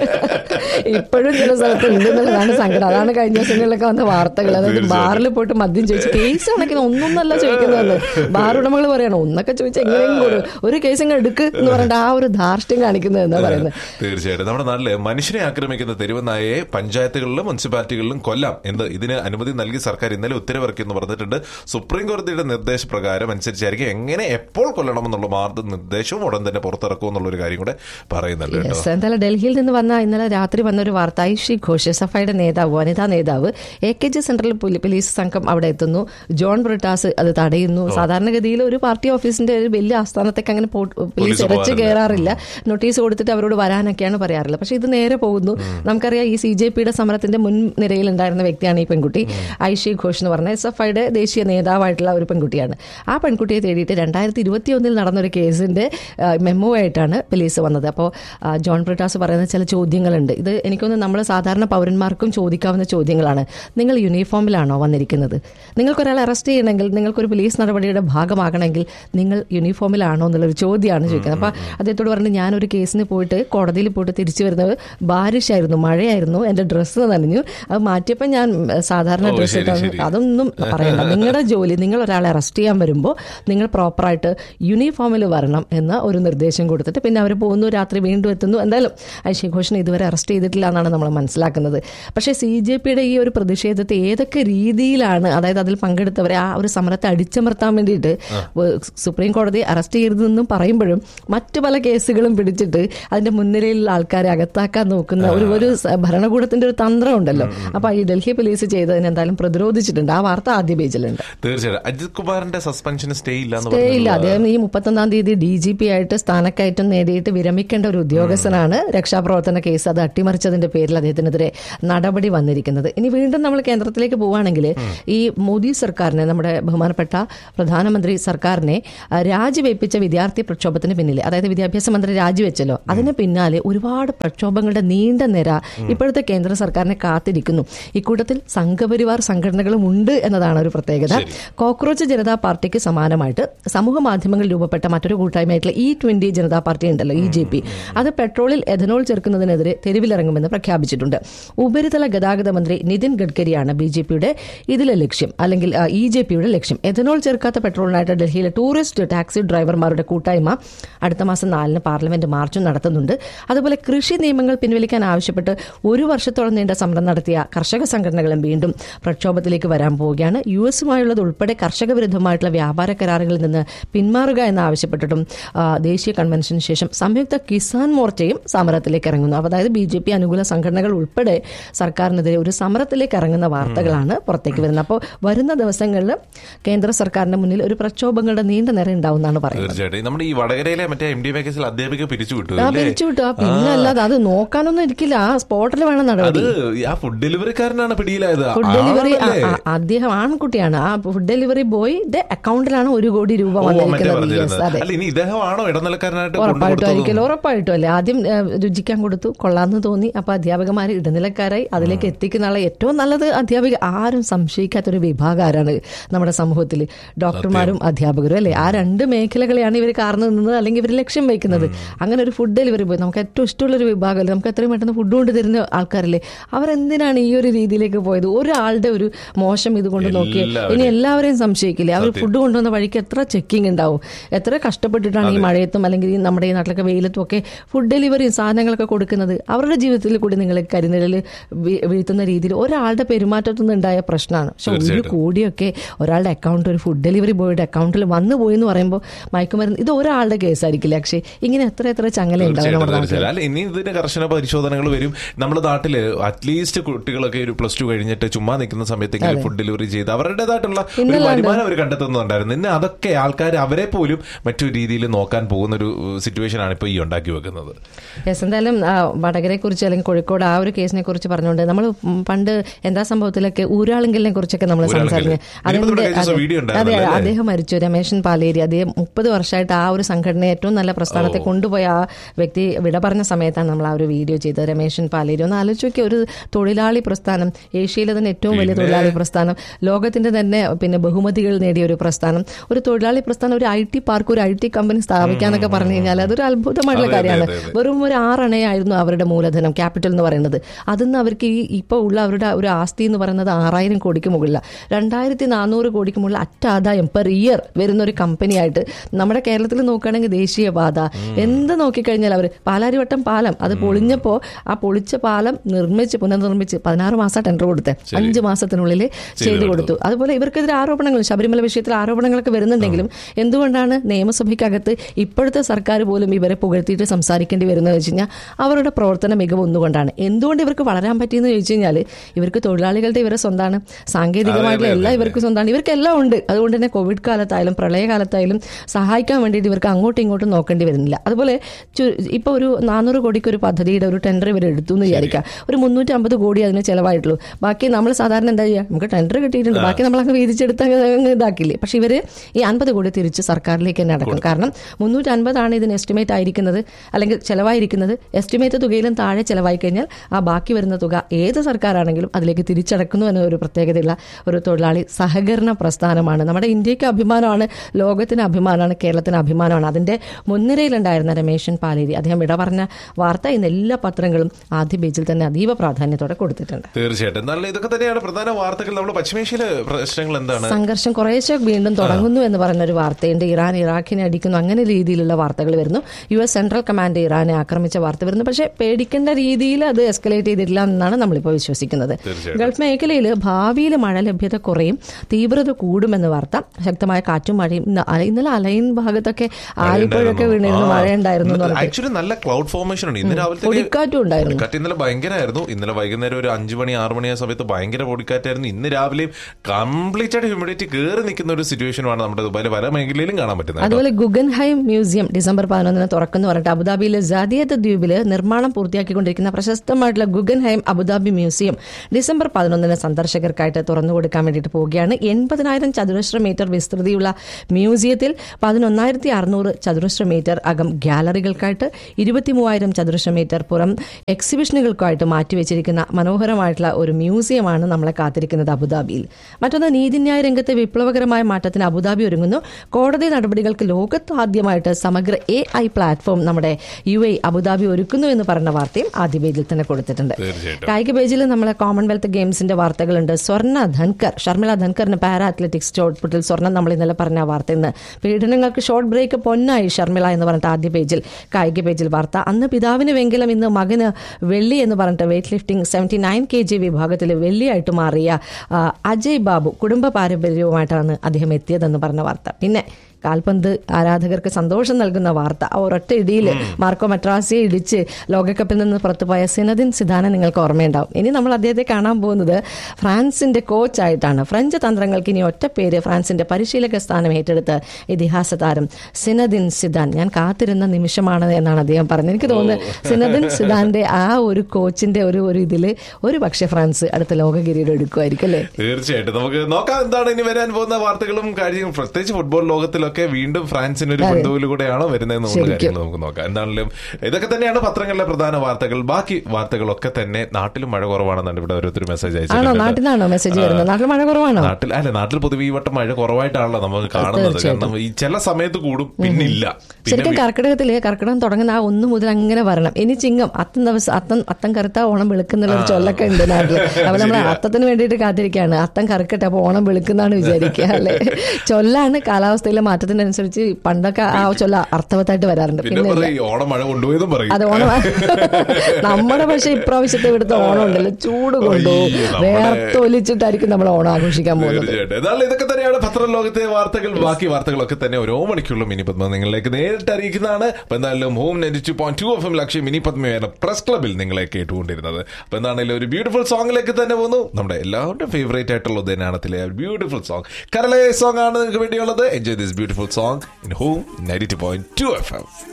ഇപ്പോഴും ചില സ്ഥലത്ത് ഉണ്ടെന്നുള്ളതാണ് സങ്കടം അതാണ് കഴിഞ്ഞ ദിവസങ്ങളിലൊക്കെ വന്ന വാർത്തകൾ അതായത് ബാറിൽ പോയിട്ട് മദ്യം ചോദിച്ചു കേസ് കണക്കിന് ഒന്നൊന്നല്ല ചോദിക്കുന്നതെന്ന് ബാർ ഉടമകൾ പറയണം ഒന്നൊക്കെ ചോദിച്ചാൽ എങ്ങനെയും കൊടു ഒരു കേസ് ഇങ്ങനെ എടുക്ക് എന്ന് പറഞ്ഞിട്ട് ആ ഒരു ധാർഷ്ട്യം കാണിക്കുന്നതെന്നാ പറയുന്നത് തീർച്ചയായിട്ടും നമ്മുടെ നാട്ടില് മനുഷ്യനെ ആക്രമിക്കുന്ന തെരുവനായയെ പഞ്ചായത്തുകളിലും മുനിസിപ്പാലിറ്റികളിലും കൊല്ലാം എന്ന് ഇതിന് അനുമതി നൽകി സർക്കാർ ഇന്നലെ ഉത്തരവിറക്കിയെന്ന് പറഞ്ഞിട്ടുണ്ട് സുപ്രീം കോടതിയുടെ നിർദ്ദേശപ്രകാരം അനുസരിച്ചായിരിക്കും എങ്ങനെ എപ്പോൾ കൊല്ലണമെന്നുള്ള മാർഗനിർദ്ദേശവും ഉടൻ തന്നെ പുറത്തിറക്കും എന്നുള്ള ഒരു കാര്യം കൂടെ പറയുന്നുണ്ട് കേട്ടോ യെസ് എന്തായാലും ഡൽഹിയിൽ നിന്ന് വന്ന ഇന്നലെ രാത്രി വന്ന ഒരു വാർത്ത ഐഷി ഘോഷ് എസ് എഫ് ഐയുടെ നേതാവ് വനിതാ നേതാവ് എ കെ ജി സെൻട്രൽ പോലീ- പോലീസ് സംഘം അവിടെ എത്തുന്നു ജോൺ ബ്രിട്ടാസ് അത് തടയുന്നു സാധാരണഗതിയിൽ ഒരു പാർട്ടി ഓഫീസിന്റെ ഒരു വലിയ ആസ്ഥാനത്തേക്ക് അങ്ങനെ പോ- പോലീസ് പോലീസ് ഇറച്ചു പോകാറില്ല. കയറാറില്ല നോട്ടീസ് കൊടുത്തിട്ട് അവരോട് വരാനൊക്കെയാണ് പറയാറുള്ളത് പക്ഷെ ഇത് നേരെ പോകുന്നു നമുക്കറിയാം ഈ സി ജെ പിയുടെ സമരത്തിന്റെ മുൻ നിരയിൽ ഉണ്ടായിരുന്ന വ്യക്തിയാണ് ഈ പെൺകുട്ടി ഐഷി ഘോഷ് എന്ന് പറഞ്ഞ എസ് എഫ് ഐയുടെ ദേശീയ നേതാവായിട്ടുള്ള ഒരു പെൺകുട്ടിയാണ് ആ പെൺകുട്ടിയെ തേടിയിട്ട് രണ്ടായിരത്തി ഇരുപത്തി ഒന്നിൽ നടന്ന ഒരു കേസിന്റെ മെമ്മോ ആയിട്ടാണ് പോലീസ് വന്നത് അപ്പോൾ ജോൺ ബ്രിട്ടാസ് പറയുന്ന ചില ചോദ്യങ്ങളുണ്ട് ഇത് എനിക്കൊന്ന് നമ്മൾ സാധാരണ പൗരന്മാർക്കും ചോദിക്കാവുന്ന ചോദ്യങ്ങളാണ് നിങ്ങൾ യൂണിഫോമിലാണോ വന്നിരിക്കുന്നത് നിങ്ങൾക്കൊരാളെ അറസ്റ്റ് ചെയ്യണമെങ്കിൽ നിങ്ങൾക്കൊരു പോലീസ് നടപടിയുടെ ഭാഗമാകണമെങ്കിൽ നിങ്ങൾ യൂണിഫോമിലാണോ എന്നുള്ളൊരു ചോദ്യമാണ് ചോദിക്കുന്നത് അപ്പോൾ അദ്ദേഹത്തോട് പറഞ്ഞു ഞാനൊരു കേസിന് പോയിട്ട് കോടതിയിൽ പോയിട്ട് തിരിച്ചു വരുന്നത് ബാരിഷായിരുന്നു മഴയായിരുന്നു എൻ്റെ ഡ്രസ്സ് നനഞ്ഞു അത് മാറ്റിയപ്പോൾ ഞാൻ ഉം, സാധാരണ ഓ, ഡ്രസ്സ് ശരി, ഇട്ടാണ് ശരി. അതൊന്നും പറയണ്ട നിങ്ങളുടെ ജോലി നിങ്ങൾ ഒരാളെ അറസ്റ്റ് ചെയ്യാൻ വരുമ്പോൾ നിങ്ങൾ പ്രോപ്പറായിട്ട് യൂണിഫോമിൽ വരണം എന്ന ഒരു നിർദ്ദേശം കൊടുത്തിട്ട് പിന്നെ അവർ പോകുന്നു രാത്രി വീണ്ടും എത്തുന്നു എന്തായാലും ഐഷി ഘോഷിനെ ഇതുവരെ അറസ്റ്റ് ചെയ്തിട്ടില്ല എന്നാണ് നമ്മൾ മനസ്സിലാക്കുന്നത് പക്ഷേ സി ജെ പിയുടെ ഈ ഒരു പ്രതിഷേധത്തെ ഏതൊക്കെ രീതിയിലാണ് അതായത് അതിൽ പങ്കെടുത്തവരെ ആ ഒരു സമരത്തെ അടിച്ചമർത്താൻ വേണ്ടിയിട്ട് സുപ്രീം കോടതി അറസ്റ്റ് ചെയ്തതെന്നും പറയുമ്പോഴും മറ്റു പല കേസുകളും പിടിച്ചിട്ട് അതിന്റെ മുൻനിരയിലുള്ള ആൾക്കാരെ അകത്താക്കാൻ നോക്കുന്ന ഒരു ഒരു സ- ഭരണകൂടത്തിന്റെ ഒരു തന്ത്രം ഉണ്ടല്ലോ അപ്പൊ ഈ ഡൽഹി പോലീസ് ചെയ്തതിന് എന്തായാലും പ്രതിരോധിച്ചിട്ടുണ്ട് ആ വാർത്ത ആദ്യ പേജിലുണ്ട് തീർച്ചയായിട്ടും അജിത് കുമാറിന്റെ സസ്പെൻഷന് സ്റ്റേ ഇല്ല എന്ന് സ്റ്റേ ഇല്ല പറഞ്ഞു അദ്ദേഹം ഈ മുപ്പത്തൊന്നാം തീയതി ഡി ജി പി ആയിട്ട് സ്ഥാനക്കയറ്റം നേടിയിട്ട് വിരമിക്കേണ്ട ഒരു ഉദ്യോഗസ്ഥനാണ് രക്ഷാപ്രവർത്തന കേസ് അത് അട്ടിമറിച്ചതിന്റെ പേരിൽ അദ്ദേഹത്തിനെതിരെ നടപടി വന്നിരിക്കുന്നത് ഇനി വീണ്ടും നമ്മൾ കേന്ദ്രത്തിലേക്ക് പോവുകയാണെങ്കിൽ ഈ മോദി സർക്കാരിനെ നമ്മുടെ ബഹുമാനപ്പെട്ട പ്രധാനമന്ത്രി സർക്കാരിനെ ആ, രാജിവെപ്പിച്ച വിദ്യാർത്ഥി പ്രക്ഷോഭത്തിന് പിന്നിൽ അതായത് വിദ്യാഭ്യാസ മന്ത്രി രാജിവെച്ചല്ലോ അതിന് പിന്നാലെ ഒരുപാട് പ്രക്ഷോഭങ്ങളുടെ നീണ്ട നിര ഇപ്പോഴത്തെ കേന്ദ്ര സർക്കാരിനെ കാത്തിരിക്കുന്നു ഇക്കൂട്ടത്തിൽ സംഘപരിവാർ സംഘടനകളും ഉണ്ട് എന്നതാണ് ഒരു പ്രത്യേകത കോക്രോച്ച് ജനതാ പാർട്ടിക്ക് സമാനമായിട്ട് സമൂഹ മാധ്യമങ്ങളിൽ രൂപപ്പെട്ട മറ്റൊരു കൂട്ടായ്മയായിട്ടുള്ള ഇ ട്വന്റി ജനതാ പാർട്ടി ഉണ്ട് ഉണ്ടല്ലോ ഇ ജെ പി അത് പെട്രോളിൽ എഥനോൾ ചേർക്കുന്നതിനെതിരെ തെരുവിലിറങ്ങുമെന്ന് പ്രഖ്യാപിച്ചിട്ടുണ്ട് ഉപരിതല ഗതാഗത മന്ത്രി നിതിൻ ഗഡ്കരിയാണ് ബി ജെ പിയുടെ ഇതിലെ ലക്ഷ്യം അല്ലെങ്കിൽ ഇ ജെ പിയുടെ ലക്ഷ്യം എഥനോൾ ചേർക്കാത്ത പെട്രോളിനായിട്ട് ഡൽഹിയിലെ ടൂറിസ്റ്റ് ടാക്സി ഡ്രൈവർമാരുടെ കൂട്ടായ്മ അടുത്ത മാസം നാലിന് പാർലമെന്റ് മാർച്ചും നടത്തുന്നുണ്ട് അതുപോലെ കൃഷി നിയമങ്ങൾ പിൻവലിക്കാൻ ആവശ്യപ്പെട്ട് ഒരു വർഷത്തോളം നീണ്ട സമരം നടത്തിയ കർഷക സംഘടനകളും വീണ്ടും പ്രക്ഷോഭത്തിലേക്ക് വരാൻ പോവുകയാണ് യു എസുമായുള്ളത് ഉൾപ്പെടെ കർഷക വിരുദ്ധമായിട്ടുള്ള വ്യാപാര കരാറുകളിൽ നിന്ന് പിന്മാറുക എന്ന് ആവശ്യപ്പെട്ടിട്ടും ആ, ദേശീയ കൺവെൻഷന് ശേഷം സംയുക്ത കിസാൻ മോർച്ചയും സമരത്തിലേക്ക് ഇറങ്ങുന്നു അപ്പോൾ അതായത് ബി ജെ പി അനുകൂല സംഘടനകൾ ഉൾപ്പെടെ സർക്കാരിനെതിരെ ഒരു സമരത്തിലേക്ക് ഇറങ്ങുന്ന വാർത്തകളാണ് പുറത്തേക്ക് വരുന്നത് അപ്പോൾ വരുന്ന ദിവസങ്ങളിൽ കേന്ദ്ര സർക്കാരിന്റെ മുന്നിൽ ഒരു പ്രക്ഷോഭങ്ങളുടെ നീണ്ട നിര ഉണ്ടാവുമെന്നാണ് പറയുന്നത് തീർച്ചയായിട്ടും നമ്മുടെ ഈ വടകരയിലെ മറ്റേ എം ഡി വേക്കൻസിൽ അധ്യാപിക പിരിച്ചു വിട്ടു ആ അല്ലേ? പിരിച്ചുവിട്ടു ആ പിന്നെ അല്ലാതെ അത് നോക്കാനൊന്നും ഇരിക്കില്ല ആ സ്പോട്ടിൽ വേണം അത് നടപടി ആ ഫുഡ് ഡെലിവറിക്കാരനാണ് പിടിയിലായത് ഫുഡ് ഡെലിവറി ആ, ആളല്ലേ? ആ, അദ്ദേഹം ആൺകുട്ടിയാണ് ആ ഫുഡ് ഡെലിവറി ബോയിന്റെ അക്കൗണ്ടിലാണ് ഒരു കോടി രൂപ ഓ, മറ്റേ വന്നിരിക്കുന്നത് പറഞ്ഞിരുന്നത്. Yes, അതെ അല്ല ഇനി ഇദ്ദേഹമാണോ ഇടനിലക്കാരനായിട്ട് ഉറപ്പായിട്ടും കൊണ്ടുകൊടുത്തതും? ആയിരിക്കും ഉറപ്പായിട്ടും അല്ലേ ആദ്യം ഏ, രുചിക്കാൻ കൊടുത്തു കൊള്ളാന്ന് തോന്നി അപ്പൊ അധ്യാപകന്മാർ ഇടനിലക്കാരായി അതിലേക്ക് എത്തിക്കുന്ന ആളെ ഏറ്റവും നല്ലത് അധ്യാപിക ആരും സംശയിക്കാത്തൊരു വിഭാഗം ആരാണ് നമ്മുടെ സമൂഹത്തിൽ ഡോക്ടർമാരും അധ്യാപകരും അല്ലേ ആ രണ്ട് മേഖലകളെയാണ് ഇവർ കാർന്നു നിന്നത് അല്ലെങ്കിൽ ഇവർ ലക്ഷ്യം വയ്ക്കുന്നത് അങ്ങനെ ഒരു ഫുഡ് ഡെലിവറി പോയി നമുക്ക് ഏറ്റവും ഇഷ്ടമുള്ള ഒരു വിഭാഗമല്ലേ നമുക്ക് എത്രയും പെട്ടെന്ന് ഫുഡ് കൊണ്ട് തരുന്ന ആൾക്കാരല്ലേ അവരെന്തിനാണ് ഈ ഒരു രീതിയിലേക്ക് പോയത് ഒരാളുടെ ഒരു മോശം ഇത് കൊണ്ട് നോക്കിയേ എല്ലാവരെയും. ഇനി എല്ലാവരെയും സംശയിക്കില്ലേ അവർ ഫുഡ് കൊണ്ടുവന്ന വഴിക്ക് എത്ര ചെക്കിംഗ് ഉണ്ടാവും എത്ര കഷ്ടപ്പെട്ടിട്ടാണ് ഈ മഴയത്തും അല്ലെങ്കിൽ ഈ നമ്മുടെ ഈ നാട്ടിലൊക്കെ വെയിലത്തും ഒക്കെ ഫുഡ് ഡെലിവറി സാധനങ്ങളൊക്കെ കൊടുക്കുന്നത് അവരുടെ ജീവിതത്തിൽ കൂടി നിങ്ങൾ കരിനിഴൽ വീ- വീഴ്ത്തുന്ന രീതിയിൽ ഒരാളുടെ പെരുമാറ്റത്തിൽ നിന്ന് ഉണ്ടായ പ്രശ്നമാണ് പക്ഷെ ഒരു തീർച്ചയായിട്ടും. കോടിയൊക്കെ ഒരാളുടെ അക്കൗണ്ട് ഒരു ഫുഡ് ഡെലിവറി ബോയുടെ അക്കൗണ്ടിൽ വന്നു പോയി എന്ന് പറയുമ്പോൾ മയക്കുമരുന്ന് ഇത് ഒരാളുടെ കേസായിരിക്കില്ല പക്ഷേ ഇങ്ങനെ എത്ര എത്ര ചങ്ങല ഉണ്ടാവും തീർച്ചയായിട്ടും, നമ്മുടെ നാട്ടിൽ തീർച്ചയായിട്ടും. അല്ല ഇനി ഇതിന് കർശന പരിശോധനകൾ വരും നമ്മുടെ നാട്ടില് അറ്റ്ലീസ്റ്റ് കുട്ടികളൊക്കെ ഒരു പ്ലസ് ടു കഴിഞ്ഞിട്ട് ചുമ്മാ നിൽക്കുന്ന സമയത്തെങ്കിലും ഫുഡ് ഡെലിവറി ചെയ്ത് അവരുടേതായിട്ടുള്ള ഒരു പിന്നല്ലാണ്ട്. വരുമാനം അവർ കണ്ടെത്തുന്നുണ്ടായിരുന്നു ഇന്ന് അതൊക്കെ ആൾക്കാർ അവരെ പോലും മറ്റു രീതിയിൽ നോക്കാൻ പോകുന്ന ഒരു സിറ്റുവേഷൻ ആണ് ഇപ്പൊ ഈ ഉണ്ടാക്കി വെക്കുന്നത് യെസ് എന്തായാലും ആ, വടകരയെ കുറിച്ച് അല്ലെങ്കിൽ കോഴിക്കോട് ആ ഒരു കേസിനെ കുറിച്ച് പറഞ്ഞുകൊണ്ട് നമ്മൾ പണ്ട് എന്താ സംഭവത്തിലൊക്കെ ഊരാളുങ്കലിനെ കുറിച്ചൊക്കെ നമ്മൾ ഊരാളുങ്കൽ. സംസാരിച്ചു ഇതിനിപ്പോ ഇവിടെ കഴിഞ്ഞ ദിവസം വീഡിയോ അതെ ഉണ്ടായിരുന്നല്ലോ, അല്ലേ? അദ്ദേഹം മരിച്ചു രമേശൻ പാലേരി അദ്ദേഹം മുപ്പത് വർഷമായിട്ട് ആ ഒരു സംഘടനയെ ഏറ്റവും നല്ല പ്രസ്ഥാനത്തെ കൊണ്ടുപോയ ആ വ്യക്തി വിട പറഞ്ഞ സമയത്താണ് നമ്മൾ ആ ഒരു വീഡിയോ ചെയ്തത് രമേശൻ പാലേരി ഒന്ന് ആലോചിച്ച് നോക്കിയ ഒരു തൊഴിലാളി പ്രസ്ഥാനം ഏഷ്യയിലെ തന്നെ ഏറ്റവും വലിയ പിന്നെ? തൊഴിലാളി പ്രസ്ഥാനം ലോകത്തിന്റെ തന്നെ പിന്നെ ബഹുമതികൾ നേടിയ ഒരു പ്രസ്ഥാനം ഒരു തൊഴിലാളി പ്രസ്ഥാനം ഒരു ഐ ടി പാർക്ക് ഒരു ഐ ടി കമ്പനി സ്ഥാപിക്കാന്നൊക്കെ പറഞ്ഞു കഴിഞ്ഞാൽ അതൊരു അത്ഭുതമായിട്ടുള്ള അതെ, അതെ, കാര്യമാണ് അതെ, അതെ. വെറും ഒരു ആറണയായിരുന്നു അവരുടെ മൂലധനം ക്യാപിറ്റൽ എന്ന് പറയുന്നത് അതിന്ന് അവർക്ക് ഈ ഇപ്പോൾ ഉള്ള അവരുടെ ഒരു ആസ്തി എന്ന് പറയുന്നത് ആറായിരം കോടിക്ക് മുകളിലാണ് രണ്ടായിരത്തി നാനൂറ് കോടിക്ക് മുകളിൽ അറ്റ ആദായം പെർ ഇയർ വരുന്ന ഒരു കമ്പനിയായിട്ട് നമ്മുടെ കേരളത്തിൽ നോക്കുകയാണെങ്കിൽ ദേശീയപാത എന്ത് നോക്കിക്കഴിഞ്ഞാൽ അവർ പാലാരിവട്ടം പാലം അത് പൊളിഞ്ഞപ്പോൾ ആ പൊളിച്ച പാലം നിർമ്മിച്ച് പുനർനിർമ്മിച്ച് പതിനാറ് മാസം ടെൻഡർ കൊടുത്ത് അഞ്ച് മാസത്തിനുള്ളിൽ ചെയ്തു കൊടുത്തു അതുപോലെ ഇവർക്കെതിരെ ആരോപണങ്ങൾ ശബരിമല വിഷയത്തിൽ ആരോപണങ്ങളൊക്കെ വരുന്നുണ്ടെങ്കിലും എന്തുകൊണ്ടാണ് നിയമസഭയ്ക്കകത്ത് ഇപ്പോഴത്തെ സർക്കാർ പോലും ഇവരെ പുകഴ്ത്തിയിട്ട് സംസാരിക്കേണ്ടി വരുന്നത് വെച്ച് കഴിഞ്ഞാൽ അവരുടെ പ്രവർത്തന മികവ് ഒന്നുകൊണ്ടാണ് എന്തുകൊണ്ട് ഇവർക്ക് വളരാൻ പറ്റിയെന്ന് ചോദിച്ചു കഴിഞ്ഞാൽ ഇവർക്ക് തൊഴിലാളികളുടെ ഇവരെ സ്വന്തമാണ് സാങ്കേതികമായിട്ടുള്ള എല്ലാം ഇവർക്ക് സ്വന്തമാണ് ഇവർക്കെല്ലാം ഉണ്ട് അതുകൊണ്ട് തന്നെ കോവിഡ് കാലത്തായാലും പ്രളയകാലത്തായാലും സഹായിക്കാൻ വേണ്ടിയിട്ട് ഇവർക്ക് അങ്ങോട്ടും ഇങ്ങോട്ടും നോക്കേണ്ടി വരുന്നില്ല അതുപോലെ ഇപ്പോൾ ഒരു നാനൂറ് കോടിക്ക് ഒരു പദ്ധതിയുടെ ഒരു ടെൻഡർ ഇവർ എടുത്തു എന്ന് വിചാരിക്കാം ഒരു മുന്നൂറ്റി അമ്പത് കോടി അതിന് ചിലവായിട്ടുള്ളൂ ബാക്കി നമ്മൾ സാധാരണ എന്താ ചെയ്യുക നമുക്ക് ടെൻഡർ കിട്ടിയിട്ടുണ്ട് ബാക്കി നമ്മൾ അങ്ങ് വീതിച്ചെടുത്ത് അങ്ങ് അങ്ങ് ഇതാക്കില്ലേ പക്ഷെ ഇവര് ഈ അൻപത് കോടി തിരിച്ച് സർക്കാരിലേക്ക് തന്നെ അടക്കും കാരണം മുന്നൂറ്റി അൻപതാണ് ഇതിന് എസ്റ്റിമേറ്റ് ആയിരിക്കുന്നത് അല്ലെങ്കിൽ ചെലവായിരിക്കുന്നത് എസ്റ്റിമേറ്റ് തുകയിലും താഴെ ചെലവായി കഴിഞ്ഞാൽ ആ ബാക്കി വരുന്ന തുക ഏത് സർക്കാരാണെങ്കിലും അതിലേക്ക് തിരിച്ചടക്കുന്നു എന്ന ഒരു പ്രത്യേകതയുള്ള ഒരു തൊഴിലാളി സഹകരണ പ്രസ്ഥാനമാണ് നമ്മുടെ ഇന്ത്യക്ക് അഭിമാനമാണ് ലോകത്തിന് അഭിമാനമാണ് കേരളത്തിന് അഭിമാനമാണ് അതിന്റെ മുൻനിരയിലുണ്ടായിരുന്ന രമേശൻ പാലേരി അദ്ദേഹം ഇട പറഞ്ഞ വാർത്ത ഇന്ന് എല്ലാ പത്രങ്ങളും ആദ്യ പേജിൽ തന്നെ അതീവ പ്രാധാന്യത്തോടെ കൊടുത്തിട്ടുണ്ട് തീർച്ചയായിട്ടും എന്നാലും ഇതൊക്കെ തന്നെയാണ് പ്രധാന വാർത്തകൾ നമ്മുടെ പശ്ചിമേഷ്യയിലെ പ്രശ്നങ്ങൾ എന്താണ് സംഘർഷം കുറേശ്ശെ വീണ്ടും തുടങ്ങുന്നു എന്ന് പറയുന്ന ഒരു വാർത്തയുണ്ട് ഇറാൻ ഇറാഖിനെ അടിക്കുന്നു അങ്ങനെ രീതിയിലുള്ള വാർത്തകൾ വരുന്നു യു എസ് സെൻട്രൽ കമാൻഡ് ഇറാനെ ആക്രമിച്ച വാർത്ത വരുന്നു പക്ഷേ പേടിക്കേണ്ട രീതിയിൽ അത് എസ്കലേറ്റ് ചെയ്തിട്ടില്ല എന്നാണ് നമ്മളിപ്പോൾ വിശ്വസിക്കുന്നത് തീർച്ചയായിട്ടും. ഗൾഫ് മേഖലയിൽ ഭാവിയിൽ മഴ ലഭ്യത കുറയും തീവ്രത കൂടുമെന്ന് വാർത്ത ശക്തമായ കാറ്റും മഴയും ഇന്ന് അല- ഇന്നലെ അലൈൻ ഭാഗത്തൊക്കെ ആലിപ്പഴൊക്കെ വീണിരുന്നു മഴ ഉണ്ടായിരുന്നു എന്ന് പറഞ്ഞിട്ട് ആക്ച്വലി നല്ല ക്ലൗഡ് ഫോർമേഷൻ ഉണ്ട് ഇന്ന് രാവിലത്തെ പൊടിക്കാറ്റും ഉണ്ടായിരുന്നു പൊടിക്കാറ്റ് ഇന്നലെ ഭയങ്കരമായിരുന്നു ഇന്നലെ വൈകുന്നേരം ഒരു അഞ്ചു മണി ആറു മണി ആ സമയത്ത് ഭയങ്കര പൊടിക്കാറ്റായിരുന്നു ഇന്ന് രാവിലെയും കംപ്ലീറ്റ് ആയിട്ട് ഹ്യൂമിഡിറ്റി കയറി നിൽക്കുന്ന ഒരു സിറ്റുവേഷനാണ് നമ്മുടെ ദുബായിലെ പല മേഖലയിലും കാണാൻ പറ്റുന്നത് കേട്ടോ. അതുപോലെ ഗുഗൻഹൈം മ്യൂസിയം ഡിസംബർ പതിനൊന്നിന് തുറക്കുന്നു പറഞ്ഞിട്ട് അബുദാബിയിലെ ജാദിയത്ത് ദ്വീപില് നിർമ്മാണം പൂർത്തിയാക്കിക്കൊണ്ടിരിക്കുന്ന പ്രശസ്തമായിട്ടുള്ള ഗുഗൻഹൈം അബുദാബി മ്യൂസിയം ഡിസംബർ പതിനൊന്നിന് സന്ദർശകർക്കായിട്ട് തുറന്നു കൊടുക്കാൻ വേണ്ടിയിട്ട് പോവുകയാണ് എൺപതിനായിരം ചതുരശ്ര മീറ്റർ വിസ്തൃതിയുള്ള മ്യൂസിയത്തിൽ പതിനൊന്നായിരത്തി അറുന്നൂറ് ചതുരശ്ര മീറ്റർ അകം ഗ്യാലറികൾക്കായിട്ട് ഇരുപത്തി മൂവായിരം ചതുരശ്ര മീറ്റർ പുറം എക്സിബിഷനുകൾക്കായിട്ട് മാറ്റിവെച്ചിരിക്കുന്ന മനോഹരമായിട്ടുള്ള ഒരു മ്യൂസിയമാണ് നമ്മളെ കാത്തിരിക്കുന്നത് അബുദാബിയിൽ മറ്റൊന്ന് നീതിന്യായ രംഗത്തെ വിപ്ലവകരമായ മാറ്റത്തിന് അബുദാബി ഒരുങ്ങുന്നു കോടതി നടപടികൾക്ക് ലോകത്താദ്യമായിട്ട് സമഗ്ര എ ഐ പ്ലാറ്റ്ഫോം നമ്മുടെ യു എ അബുദാബി ഒരുക്കുന്നു എന്ന് പറഞ്ഞ വാർത്തയും ആദ്യ പേജിൽ തന്നെ കൊടുത്തിട്ടുണ്ട് തീർച്ചയായിട്ടും കായിക പേജിൽ നമ്മളെ കോമൺവെൽത്ത് ഗെയിംസിന്റെ വാർത്തകളുണ്ട് സ്വർണ്ണ ധൻകർ ഷർമിള ധൻകറിന് പാരാ അത്ലറ്റിക്സ് ഷോട്ട്പുട്ടിൽ സ്വർണ്ണം നമ്മൾ ഇന്നലെ പറഞ്ഞ വാർത്ത ഇന്ന് പീഡനങ്ങൾക്ക് ഷോർട്ട് ബ്രേക്ക് പൊന്നായി ഷർമിള എന്ന് പറഞ്ഞിട്ട് ആദ്യ പേജിൽ കായിക പേജിൽ വാർത്ത അന്ന് പിതാവിന് വെങ്കലം ഇന്ന് മകന് വെള്ളി എന്ന് പറഞ്ഞിട്ട് weightlifting seventy nine K G വിഭാഗത്തിൽ വെള്ളിയായിട്ട് മാറിയ ആ, അജയ് ബാബു കുടുംബ പാരമ്പര്യവുമായിട്ടാണ് അദ്ദേഹം എത്തിയതെന്ന് പറഞ്ഞ വാർത്ത പിന്നെ കാൽപന്ത് ആരാധകർക്ക് സന്തോഷം നൽകുന്ന വാർത്ത ആ ഒരൊറ്റ ഇടിയിൽ മാർക്കോ മെട്രാസിയെ ഇടിച്ച് ലോകകപ്പിൽ നിന്ന് പുറത്തുപോയ സിനദിൻ സിദാനെ നിങ്ങൾക്ക് ഓർമ്മയുണ്ടാവും ഇനി നമ്മൾ അദ്ദേഹത്തെ കാണാൻ പോകുന്നത് ഫ്രാൻസിന്റെ കോച്ചായിട്ടാണ് ഫ്രഞ്ച് തന്ത്രങ്ങൾക്ക് ഇനി ഒറ്റ പേര് ഫ്രാൻസിന്റെ പരിശീലക സ്ഥാനം ഏറ്റെടുത്ത് ഇതിഹാസ താരം സിനദിൻ സിദാൻ ഞാൻ കാത്തിരുന്ന നിമിഷമാണ് എന്നാണ് അദ്ദേഹം പറഞ്ഞത് എനിക്ക് തോന്നുന്നു സിനദിൻ സിദാന്റെ ആ ഒരു കോച്ചിന്റെ ഒരു ഒരു ഇതിൽ ഒരു പക്ഷേ ഫ്രാൻസ് അടുത്ത ലോക കിരീടം എടുക്കുമായിരിക്കും അല്ലേ തീർച്ചയായിട്ടും നമുക്ക് നോക്കാം എന്താണ് ഇനി വരാൻ പോകുന്ന വാർത്തകളും കാര്യങ്ങളും പ്രത്യേകിച്ച് ഫുട്ബോൾ ലോകത്തിലൊക്കെ വീണ്ടും ഫ്രാൻസിന് ഒരു ബന്ധുവിലൂടെയാണോ വരുന്നതെന്ന് നമ്മൾ കാര്യങ്ങൾ നമുക്ക് നോക്കാം എന്താണെങ്കിലും ഇതൊക്കെ തന്നെയാണ് പത്രങ്ങളിലെ പ്രധാന വാർത്തകൾ ബാക്കി വാർത്തകളൊക്കെ തന്നെ നാട്ടിലും മഴ കുറവാണെന്നാണ് ഇവിടെ ഓരോരുത്തർ മെസ്സേജ് ആണോ അയച്ചിട്ടുണ്ട് നാട്ടിൽ നിന്നാണോ മെസ്സേജ് വരുന്നത് നാട്ടിൽ മഴ കുറവാണോ നാട്ടിൽ അല്ല നാട്ടിൽ പൊതുവെ ഈ വട്ടം മഴ കുറവായിട്ടാണല്ലോ നമുക്ക് കാണുന്നത് കാരണം ഈ ചില സമയത്ത് കൂടും പിന്നില്ല പിന്നെ ശരിക്കും കർക്കിടകത്തില് കർക്കിടകം തുടങ്ങുന്ന ആ ഒന്ന് മുതൽ അങ്ങനെ വരണം ഇനി ചിങ്ങം അത്തം ദിവസം അത്തം അത്തം കറുത്ത ഓണം വെളുക്കുന്നുള്ള ഒരു ചൊല്ലൊക്കെ ഉണ്ട് നാട്ടില് അപ്പൊ നമ്മൾ അത്തത്തിന് വേണ്ടിയിട്ട് കാത്തിരിക്കുകയാണ് അത്തം കറുക്കട്ടെ അപ്പൊ ഓണം വെളുക്കുന്നാണ് വിചാരിക്കുക അല്ലെ ചൊല്ലാണ് കാലാവസ്ഥയിലെ മാറ്റത്തിനനുസരിച്ച് പണ്ടൊക്കെ ആ ചൊല്ല അർത്ഥവത്തായിട്ട് വരാറുണ്ട് പിന്നെ പിന്നെ പറയും ഈ ഓണം മഴ കൊണ്ടുപോയതും പറയും അത് ഓണം നമ്മുടെ പക്ഷെ ഇപ്രാവശ്യത്തെ ഇവിടുത്തെ ഓണം ഉണ്ടല്ലോ ചൂട് കൊണ്ടുപോകും അയ്യോ, നമ്മുടെ- വേർത്തൊലിച്ചിട്ടായിരിക്കും നമ്മൾ ഓണം ആഘോഷിക്കാൻ പോകുന്നത് തീർച്ചയായിട്ടും എന്നാലും ഇതൊക്കെ തന്നെയാണ് പത്രലോകത്തെ വാർത്തകൾ ബാക്കി വാർത്തകളൊക്കെ തന്നെ ഓരോ മണിക്കുള്ള മിനി പത്മ നിങ്ങളിലേക്ക് നേരിട്ട് അറിയിക്കുന്നതാണ് അപ്പൊ എന്തായാലും home ninety two point two F M ലക്ഷ്യം മിനി പത്മയാണ് പ്രസ് ക്ലബിൽ നിങ്ങളെ കേട്ടുകൊണ്ടിരുന്നത് അപ്പൊ എന്താണെങ്കിലും ഒരു ബ്യൂട്ടിഫുൾ സോങ്ങിലേക്ക് തന്നെ പോകുന്നു നമ്മുടെ എല്ലാവരുടെയും ഫേവറേറ്റ് ആയിട്ടുള്ള ഉദയനാണത്തിലെ ബ്യൂട്ടിഫുൾ സോങ് കരളയ സോങ് ആണ് നിങ്ങൾക്ക് വേണ്ടിയുള്ളത് enjoy this beautiful song in home ninety two point two F M